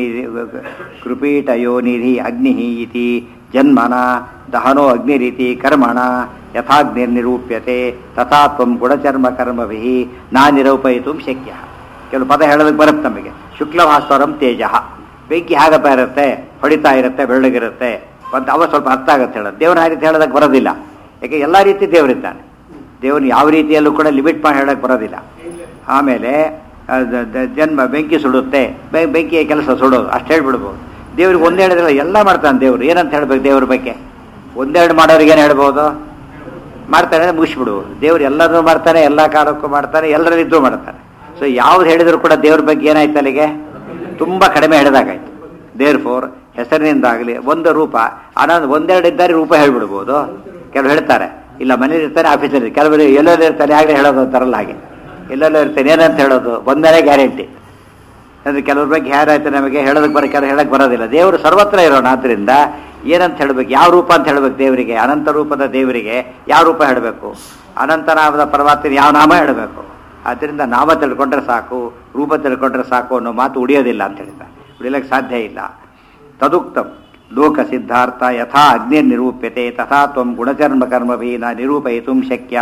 ಕೃಪೀಟಯೋನಿಧಿ ಅಗ್ನಿ ಇತಿ ಜನ್ಮನ ದಹನೋ ಅಗ್ನಿರೀತಿ ಕರ್ಮಣ ಯಥಾಗ್ನಿರ್ನಿರೂಪ್ಯತೆ ತಥಾ ತ್ವಂ ಗುಣಚರ್ಮ ಕರ್ಮಭಿ ನಾ ನಿರೂಪಯಿತು ಶಕ್ಯ ಕೆಲವು ಪದ ಹೇಳೋದಕ್ಕೆ ಬರುತ್ತೆ ನಮಗೆ ಶುಕ್ಲಭಾಸ್ವರಂ ತೇಜ ಬೆಂಕಿ ಹೇಗಪ್ಪ ಇರುತ್ತೆ ಹೊಡಿತಾ ಇರುತ್ತೆ ಬೆಳ್ಳಗಿರುತ್ತೆ ಮತ್ತು ಅವ ಸ್ವಲ್ಪ ಅರ್ಥ ಆಗುತ್ತೆ ಹೇಳೋದು ದೇವರ ಆ ರೀತಿ ಹೇಳೋದಕ್ಕೆ ಬರೋದಿಲ್ಲ ಯಾಕೆ ಎಲ್ಲ ರೀತಿ ದೇವರಿದ್ದಾನೆ ದೇವನು ಯಾವ ರೀತಿಯಲ್ಲೂ ಕೂಡ ಲಿಮಿಟ್ ಮಾಡಿ ಹೇಳೋಕ್ಕೆ ಬರೋದಿಲ್ಲ ಆಮೇಲೆ ಆ, ದ- ದ- ಜನ್ಮ ಬೆಂಕಿ ಸುಡುತ್ತೆ ಬೆ- ಬೆಂಕಿಯ ಕೆಲಸ ಸುಡೋದು ಅಷ್ಟು ಹೇಳ್ಬಿಡ್ಬೋದು ದೇವ್ರಿಗೆ ಒಂದೇ ಹೇಳಿದ್ರೆ ಎಲ್ಲ ಮಾಡ್ತಾನೆ ದೇವ್ರು ಏನಂತ ಹೇಳ್ಬೇಕು ದೇವ್ರ ಬಗ್ಗೆ ಒಂದೆರಡು ಮಾಡೋರಿಗೆ ಏನು ಹೇಳ್ಬೋದು ಮಾಡ್ತಾನೆ ಅಂದ್ರೆ ಮುಗಿಸ್ಬಿಡುವುದು ದೇವ್ರು ಎಲ್ಲದೂ ಮಾಡ್ತಾನೆ ಎಲ್ಲ ಕಾಲಕ್ಕೂ ಮಾಡ್ತಾನೆ ಎಲ್ಲರಲ್ಲಿದ್ದು ಮಾಡ್ತಾನೆ ಸೊ ಯಾವ್ದು ಹೇಳಿದ್ರು ಕೂಡ ದೇವ್ರ ಬಗ್ಗೆ ಏನಾಯ್ತು ಅಲ್ಲಿಗೆ ತುಂಬ ಕಡಿಮೆ ಹೇಳಿದಾಗಾಯ್ತು ದೇವ್ರ ಫೋರ್ ಹೆಸರಿನಿಂದಾಗಲಿ ಒಂದು ರೂಪ ಆನಂದ್ ಒಂದೆರಡು ಇದ್ದಾರೆ ರೂಪ ಹೇಳ್ಬಿಡ್ಬೋದು ಕೆಲವು ಹೇಳ್ತಾರೆ ಇಲ್ಲ ಮನೇಲಿ ಇರ್ತಾನೆ ಆಫೀಸಲ್ಲಿ ಕೆಲವರು ಎಲ್ಲೆಲ್ಲೋ ಇರ್ತಾನೆ ಆಗಲೇ ಹೇಳೋದು ಅಂತಾರಲ್ಲ ಹಾಗೆ ಎಲ್ಲೆಲ್ಲೋ ಇರ್ತಾನೆ ಏನಂತ ಹೇಳೋದು ಬಂದರೆ ಗ್ಯಾರಂಟಿ ಅಂದ್ರೆ ಕೆಲವ್ರ ಬಗ್ಗೆ ಯಾರಾಯ್ತು ನಮಗೆ ಹೇಳೋದಕ್ಕೆ ಬರೋ ಕೆಲವು ಹೇಳಕ್ ಬರೋದಿಲ್ಲ ದೇವರು ಸರ್ವತ್ರ ಇರೋಣ ಆದ್ರಿಂದ ಏನಂತ ಹೇಳ್ಬೇಕು ಯಾವ ರೂಪ ಅಂತ ಹೇಳ್ಬೇಕು ದೇವರಿಗೆ ಅನಂತ ರೂಪದ ದೇವರಿಗೆ ಯಾವ ರೂಪ ಹೇಳಬೇಕು ಅನಂತ ನಾಮದ ಪರಮಾತ್ಮ ಯಾವ ನಾಮ ಹೇಳಬೇಕು ಆದ್ರಿಂದ ನಾಮ ತಿಳ್ಕೊಂಡ್ರೆ ಸಾಕು ರೂಪ ತಿಳ್ಕೊಂಡ್ರೆ ಸಾಕು ಅನ್ನೋ ಮಾತು ಉಳಿಯೋದಿಲ್ಲ ಅಂತ ಹೇಳಿದ ಉಳಿಯಲಿಕ್ಕೆ ಸಾಧ್ಯ ಇಲ್ಲ ತದುಕ್ತಂ ಲೋಕ ಸಿದ್ಧಾರ್ಥ ಯಥಾ ಅಗ್ನಿರ್ ನಿರೂಪ್ಯತೆ ತಥಾ ತ್ವಂ ಗುಣಚರ್ಮ ಕರ್ಮಭಿ ನ ನಿರೂಪಯಿತು ಶಕ್ಯ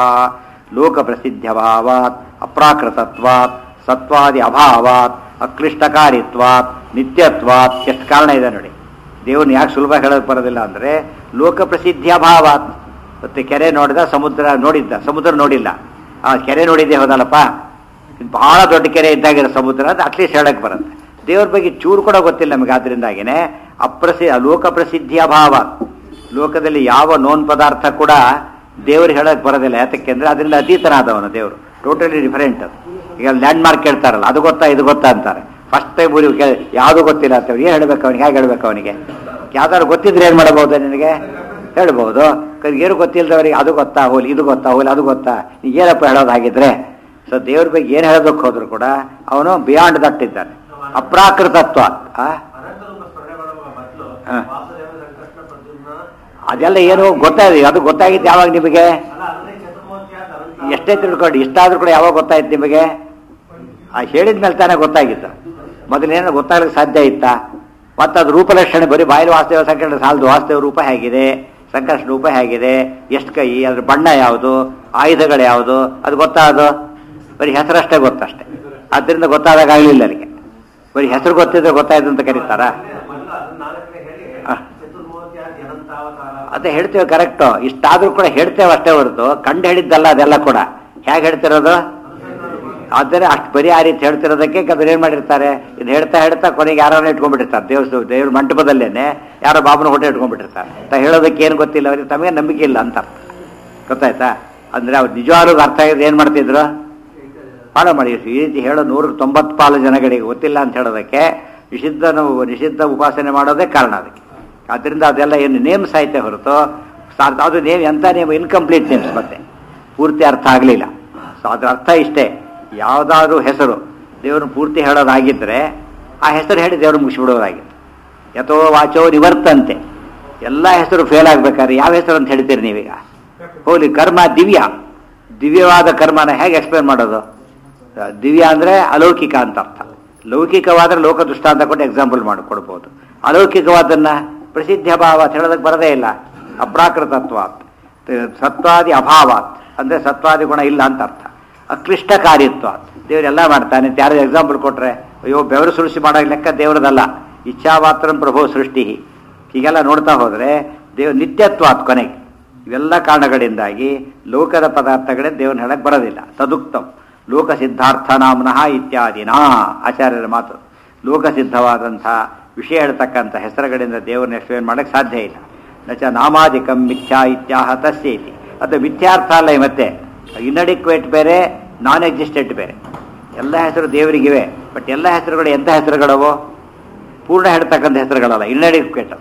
ಲೋಕ ಪ್ರಸಿದ್ಧಭಾವಾತ್ ಅಪ್ರಾಕೃತತ್ವಾತ್ ಸತ್ವಾದಿ ಅಭಾವಾತ್ ಅಕ್ಲಿಷ್ಟಕಾರಿತ್ವಾತ್ ನಿತ್ಯತ್ವಾತ್ ಎಷ್ಟು ಕಾರಣ ಇದೆ ನೋಡಿ ದೇವ್ರನ್ನ ಯಾಕೆ ಸುಲಭ ಹೇಳೋಕೆ ಬರೋದಿಲ್ಲ ಅಂದರೆ ಲೋಕ ಪ್ರಸಿದ್ಧಿ ಅಭಾವಾತ್ ಮತ್ತೆ ಕೆರೆ ನೋಡಿದ ಸಮುದ್ರ ನೋಡಿದ್ದ ಸಮುದ್ರ ನೋಡಿಲ್ಲ ಆ ಕೆರೆ ನೋಡಿದ್ದೆ ಹೋದಲ್ಲಪ್ಪ ಬಹಳ ದೊಡ್ಡ ಕೆರೆ ಇದ್ದಾಗಿರೋ ಸಮುದ್ರ ಅದು ಅಟ್ಲೀಸ್ಟ್ ಹೇಳಕ್ಕೆ ಬರುತ್ತೆ ದೇವ್ರ ಬಗ್ಗೆ ಚೂರು ಕೂಡ ಗೊತ್ತಿಲ್ಲ ನಮಗೆ ಆದ್ರಿಂದಾಗಿನೇ ಅಪ್ರಸಿ ಲೋಕ ಪ್ರಸಿದ್ಧಿ ಅಭಾವ ಲೋಕದಲ್ಲಿ ಯಾವ ನೋನ್ ಪದಾರ್ಥ ಕೂಡ ದೇವ್ರು ಹೇಳಕ್ ಬರೋದಿಲ್ಲ ಯಾತಕ್ಕೆಂದ್ರೆ ಅದರಿಂದ ಅತೀತನಾದವನು ದೇವರು ಟೋಟಲಿ ಡಿಫರೆಂಟ್ ಅದು ಈಗ ಲ್ಯಾಂಡ್ ಮಾರ್ಕ್ ಕೇಳ್ತಾರಲ್ಲ ಅದು ಗೊತ್ತಾ ಇದು ಗೊತ್ತಾ ಅಂತಾರೆ ಫಸ್ಟ್ ಟೈಮ್ ಊರಿಗೆ ಕೇಳಿ ಯಾವುದು ಗೊತ್ತಿಲ್ಲ ಅಂತ ಏನು ಹೇಳ್ಬೇಕು ಅವನಿಗೆ ಹೇಗೆ ಹೇಳ್ಬೇಕು ಅವನಿಗೆ ಯಾವ್ದಾದ್ರು ಗೊತ್ತಿದ್ರೆ ಏನು ಮಾಡಬಹುದು ನಿನಗೆ ಹೇಳ್ಬೋದು ಕ- ಏನು ಗೊತ್ತಿಲ್ಲದವರಿಗೆ ಅದು ಗೊತ್ತಾ ಹೋಲಿ ಇದು ಗೊತ್ತಾ ಹೋಲಿ ಅದು ಗೊತ್ತಾ ನೀ ಏನಪ್ಪ ಹೇಳೋದು ಹಾಗಿದ್ರೆ ಸೊ ದೇವ್ರ ಬಗ್ಗೆ ಏನು ಹೇಳೋದಕ್ಕೆ ಹೋದ್ರು ಕೂಡ ಅವನು ಬಿಯಾಂಡ್ ದಟ್ ಇದ್ದಾನೆ ಅಪ್ರಾಕೃತತ್ವ ಆ? ಅನಂತರೂಪ ಸ್ಮರಣೆ ಮಾಡುವ ಮೊದಲು ಹಾ. ವಾಸುದೇವ ಸಂಕಷ್ಟ ಪ್ರದ್ಯುಮ್ನ ಅದೆಲ್ಲ ಏನು ಗೊತ್ತಾಗಿದೆ ಅದು ಗೊತ್ತಾಗಿದ್ದು ಯಾವಾಗ ನಿಮಗೆ ಅಲ್ಲ ಅಲ್ಲದೆ ಚತುರ್ಮೂರ್ತಿಯ ಅನಂತ ಎಷ್ಟೇ ತಿಳ್ಕೊಂಡು ಇಷ್ಟಾದ್ರೂ ಕೂಡ ಯಾವಾಗ ಗೊತ್ತಾಯ್ತು ನಿಮಗೆ ಆ ಹೇಳಿದ ಮೇಲೆ ತಾನೇ ಗೊತ್ತಾಗಿತ್ತು ಮೊದಲೇನೋ ಗೊತ್ತಾಗಲಿಕ್ಕೆ ಸಾಧ್ಯ ಇತ್ತಾ ಮತ್ತು ಅದು ರೂಪಲಕ್ಷಣೆ ಬರೀ ಬಾಯಲ್ಲಿ ವಾಸ್ತವ ಸಂಕಟ ಸಾಲದು ವಾಸ್ತವ ರೂಪ ಹೇಗಿದೆ ಸಂಕಷ್ಟ ರೂಪ ಹೇಗಿದೆ ಎಷ್ಟು ಕೈ ಅದ್ರ ಬಣ್ಣ ಯಾವುದು ಆಯುಧಗಳು ಯಾವುದು ಅದು ಗೊತ್ತಾದು ಬರೀ ಹೆಸರಷ್ಟೇ ಗೊತ್ತಷ್ಟೇ ಆದ್ದರಿಂದ ಗೊತ್ತಾದಾಗ ಆಗಲಿಲ್ಲ ನನಗೆ ಬರೀ ಹೆಸರು ಗೊತ್ತಿದ್ರೆ ಗೊತ್ತಾಯ್ತು ಅಂತ ಕರೀತಾರಾ ಮೊದಲು ಅದನ್ನ ನಾಲ್ಕನೇ ಹೇಳಿ ಹಾ. ಚತುರ್ಮೂರ್ತಿಯ ಅನಂತಾವತಾರ ಅದೇ ಹೇಳ್ತೇವೆ ಕರೆಕ್ಟು ಇಷ್ಟಾದ್ರೂ ಕೂಡ ಹೇಳ್ತೇವೆ ಅಷ್ಟೇ ಹೊರತು ಕಂಡು ಹೇಳಿದ್ದಲ್ಲ ಅದೆಲ್ಲ ಕೂಡ ಹೇಗೆ ಹೇಳ್ತಿರೋದು ಆದರೆ ಅಷ್ಟು ಬರೀ ಆ ರೀತಿ ಹೇಳ್ತಿರೋದಕ್ಕೆ ಕೆಲವ್ರು ಏನು ಮಾಡಿರ್ತಾರೆ ಇದು ಹೇಳ್ತಾ ಹೇಳ್ತಾ ಕೊನೆಗೆ ಯಾರನ್ನ ಇಟ್ಕೊಂಡ್ಬಿಟ್ಟಿರ್ತಾರೆ ದೇವಸ್ಥಾನ ದೇವ್ರ ಮಂಟಪದಲ್ಲೇನೆ ಯಾರೋ ಬಾಬನ ಹೊಟ್ಟೆ ಇಟ್ಕೊಂಡ್ಬಿಟ್ಟಿರ್ತಾರೆ ತ ಹೇಳೋದಕ್ಕೆ ಏನು ಗೊತ್ತಿಲ್ಲ ಅವ್ರಿಗೆ ತಮಗೆ ನಂಬಿಕೆ ಇಲ್ಲ ಅಂತ ಅರ್ಥ ಗೊತ್ತಾಯ್ತಾ ಅಂದರೆ ಅವ್ರು ನಿಜವಾಗ್ಲೂ ಅರ್ಥ ಆಗಿದ್ರೆ ಏನು ಮಾಡ್ತಿದ್ರು ಫಾಲೋ ಮಾಡಿ ಈ ರೀತಿ ಹೇಳೋ ನೂರ ತೊಂಬತ್ತು ಪಾಲು ಜನಗಳಿಗೆ ಗೊತ್ತಿಲ್ಲ ಅಂತ ಹೇಳೋದಕ್ಕೆ ನಿಷಿದ್ಧ ನಿಷಿದ್ಧ ಉಪಾಸನೆ ಮಾಡೋದೇ ಕಾರಣ ಅದಕ್ಕೆ ಆದ್ದರಿಂದ ಅದೆಲ್ಲ ಏನು ನೇಮ್ಸ್ ಐತೆ ಹೊರತು ಸಾ- ಅದು ನೇಮ್ ಎಂಥ ನೇಮ್ ಇನ್ಕಂಪ್ಲೀಟ್ ನೇಮ್ಸ್ ಮತ್ತೆ ಪೂರ್ತಿ ಅರ್ಥ ಆಗಲಿಲ್ಲ ಸೊ ಅದ್ರ ಅರ್ಥ ಇಷ್ಟೇ ಯಾವುದಾದ್ರೂ ಹೆಸರು ದೇವ್ರನ್ನ ಪೂರ್ತಿ ಹೇಳೋದಾಗಿದ್ದರೆ ಆ ಹೆಸರು ಹೇಳಿ ದೇವ್ರು ಮುಗಿಸ್ಬಿಡೋದಾಗಿತ್ತು ಯಥೋ ವಾಚೋ ನಿವರ್ತಂತೆ ಎಲ್ಲ ಹೆಸರು ಫೇಲ್ ಆಗ್ಬೇಕಾದ್ರೆ ಯಾವ ಹೆಸರು ಅಂತ ಹೇಳ್ತೀರಿ ನೀವೀಗ ಹೋಲಿ ಕರ್ಮ ದಿವ್ಯ ದಿವ್ಯವಾದ ಕರ್ಮನ ಹೇಗೆ ಎಕ್ಸ್ಪ್ಲೇನ್ ಮಾಡೋದು ಆ, ದಿವ್ಯ ಅಂದರೆ ಅಲೌಕಿಕ ಅಂತ ಅರ್ಥ ಲೌಕಿಕವಾದ್ರೆ ಲೋಕ ದೃಷ್ಟಾಂತ ಕೊಟ್ಟು ಎಕ್ಸಾಂಪಲ್ ಮಾಡಿ ಕೊಡ್ಬೋದು ಅಲೌಕಿಕವಾದನ್ನ ಪ್ರಸಿದ್ಧ ಭಾವ ಅಂತ ಹೇಳೋದಕ್ಕೆ ಬರದೇ ಇಲ್ಲ ಅಪ್ರಾಕೃತತ್ವಾತ್ ತ- ಸತ್ವಾದಿ ಅಭಾವಾತ್ ಅಂದರೆ ಸತ್ವಾದಿ ಗುಣ ಇಲ್ಲ ಅಂತ ಅರ್ಥ ಅಕ್ಲಿಷ್ಟ ಕಾರ್ಯತ್ವಾತ್ ದೇವರೆಲ್ಲ ಮಾಡ್ತಾನೆ ಅಂತ ಯಾರು ಎಕ್ಸಾಂಪಲ್ ಕೊಟ್ರೆ ಅಯ್ಯೋ ಬೆವರು ಸುಳಿಸಿ ಮಾಡೋ ಲೆಕ್ಕ ದೇವರದಲ್ಲ ಇಚ್ಛಾಮಾತ್ರಂ ಪ್ರಭೋ ಸೃಷ್ಟಿ ಹೀಗೆಲ್ಲ ನೋಡ್ತಾ ಹೋದರೆ ದೇವ್ ನಿತ್ಯತ್ವಾತ್ ಕೊನೆಗೆ ಇವೆಲ್ಲ ಕಾರಣಗಳಿಂದಾಗಿ ಲೋಕದ ಪದಾರ್ಥಗಳೇ ದೇವರನ್ನ ಹೇಳಕ್ ಬರೋದಿಲ್ಲ ತದುಕ್ತಂ ಲೋಕ ಸಿದ್ಧಾರ್ಥ ನಾಮ್ನಃ ಇತ್ಯಾದಿನಾ ಆಚಾರ್ಯರ ಮಾತು ಲೋಕಸಿದ್ಧವಾದಂಥ ವಿಷಯ ಹೇಳ್ತಕ್ಕಂಥ ಹೆಸರುಗಳಿಂದ ದೇವರನ್ನ ಎಕ್ಸ್ಪ್ಲೇನ್ ಮಾಡಕ್ಕೆ ಸಾಧ್ಯ ಇಲ್ಲ ನಚ ನಾಮಾದಿಕಂ ಮಿಥ್ಯಾ ಇತ್ಯಾಹ ತಸ್ಯ ಇತಿ ಅದು ಮಿಥ್ಯಾರ್ಥ ಅಲ್ಲ ಈ ಮತ್ತೆ ಇನ್ಅಡಿಕ್ವೇಟ್ ಬೇರೆ ನಾನ್ ಎಕ್ಸಿಸ್ಟೆಂಟ್ ಬೇರೆ ಎಲ್ಲ ಹೆಸರು ದೇವರಿಗಿವೆ ಬಟ್ ಎಲ್ಲ ಹೆಸರುಗಳು ಎಂಥ ಹೆಸರುಗಳವೋ ಪೂರ್ಣ ಹೇಳ್ತಕ್ಕಂಥ ಹೆಸರುಗಳಲ್ಲ ಇನ್ಅಡಿಕ್ವೇಟ್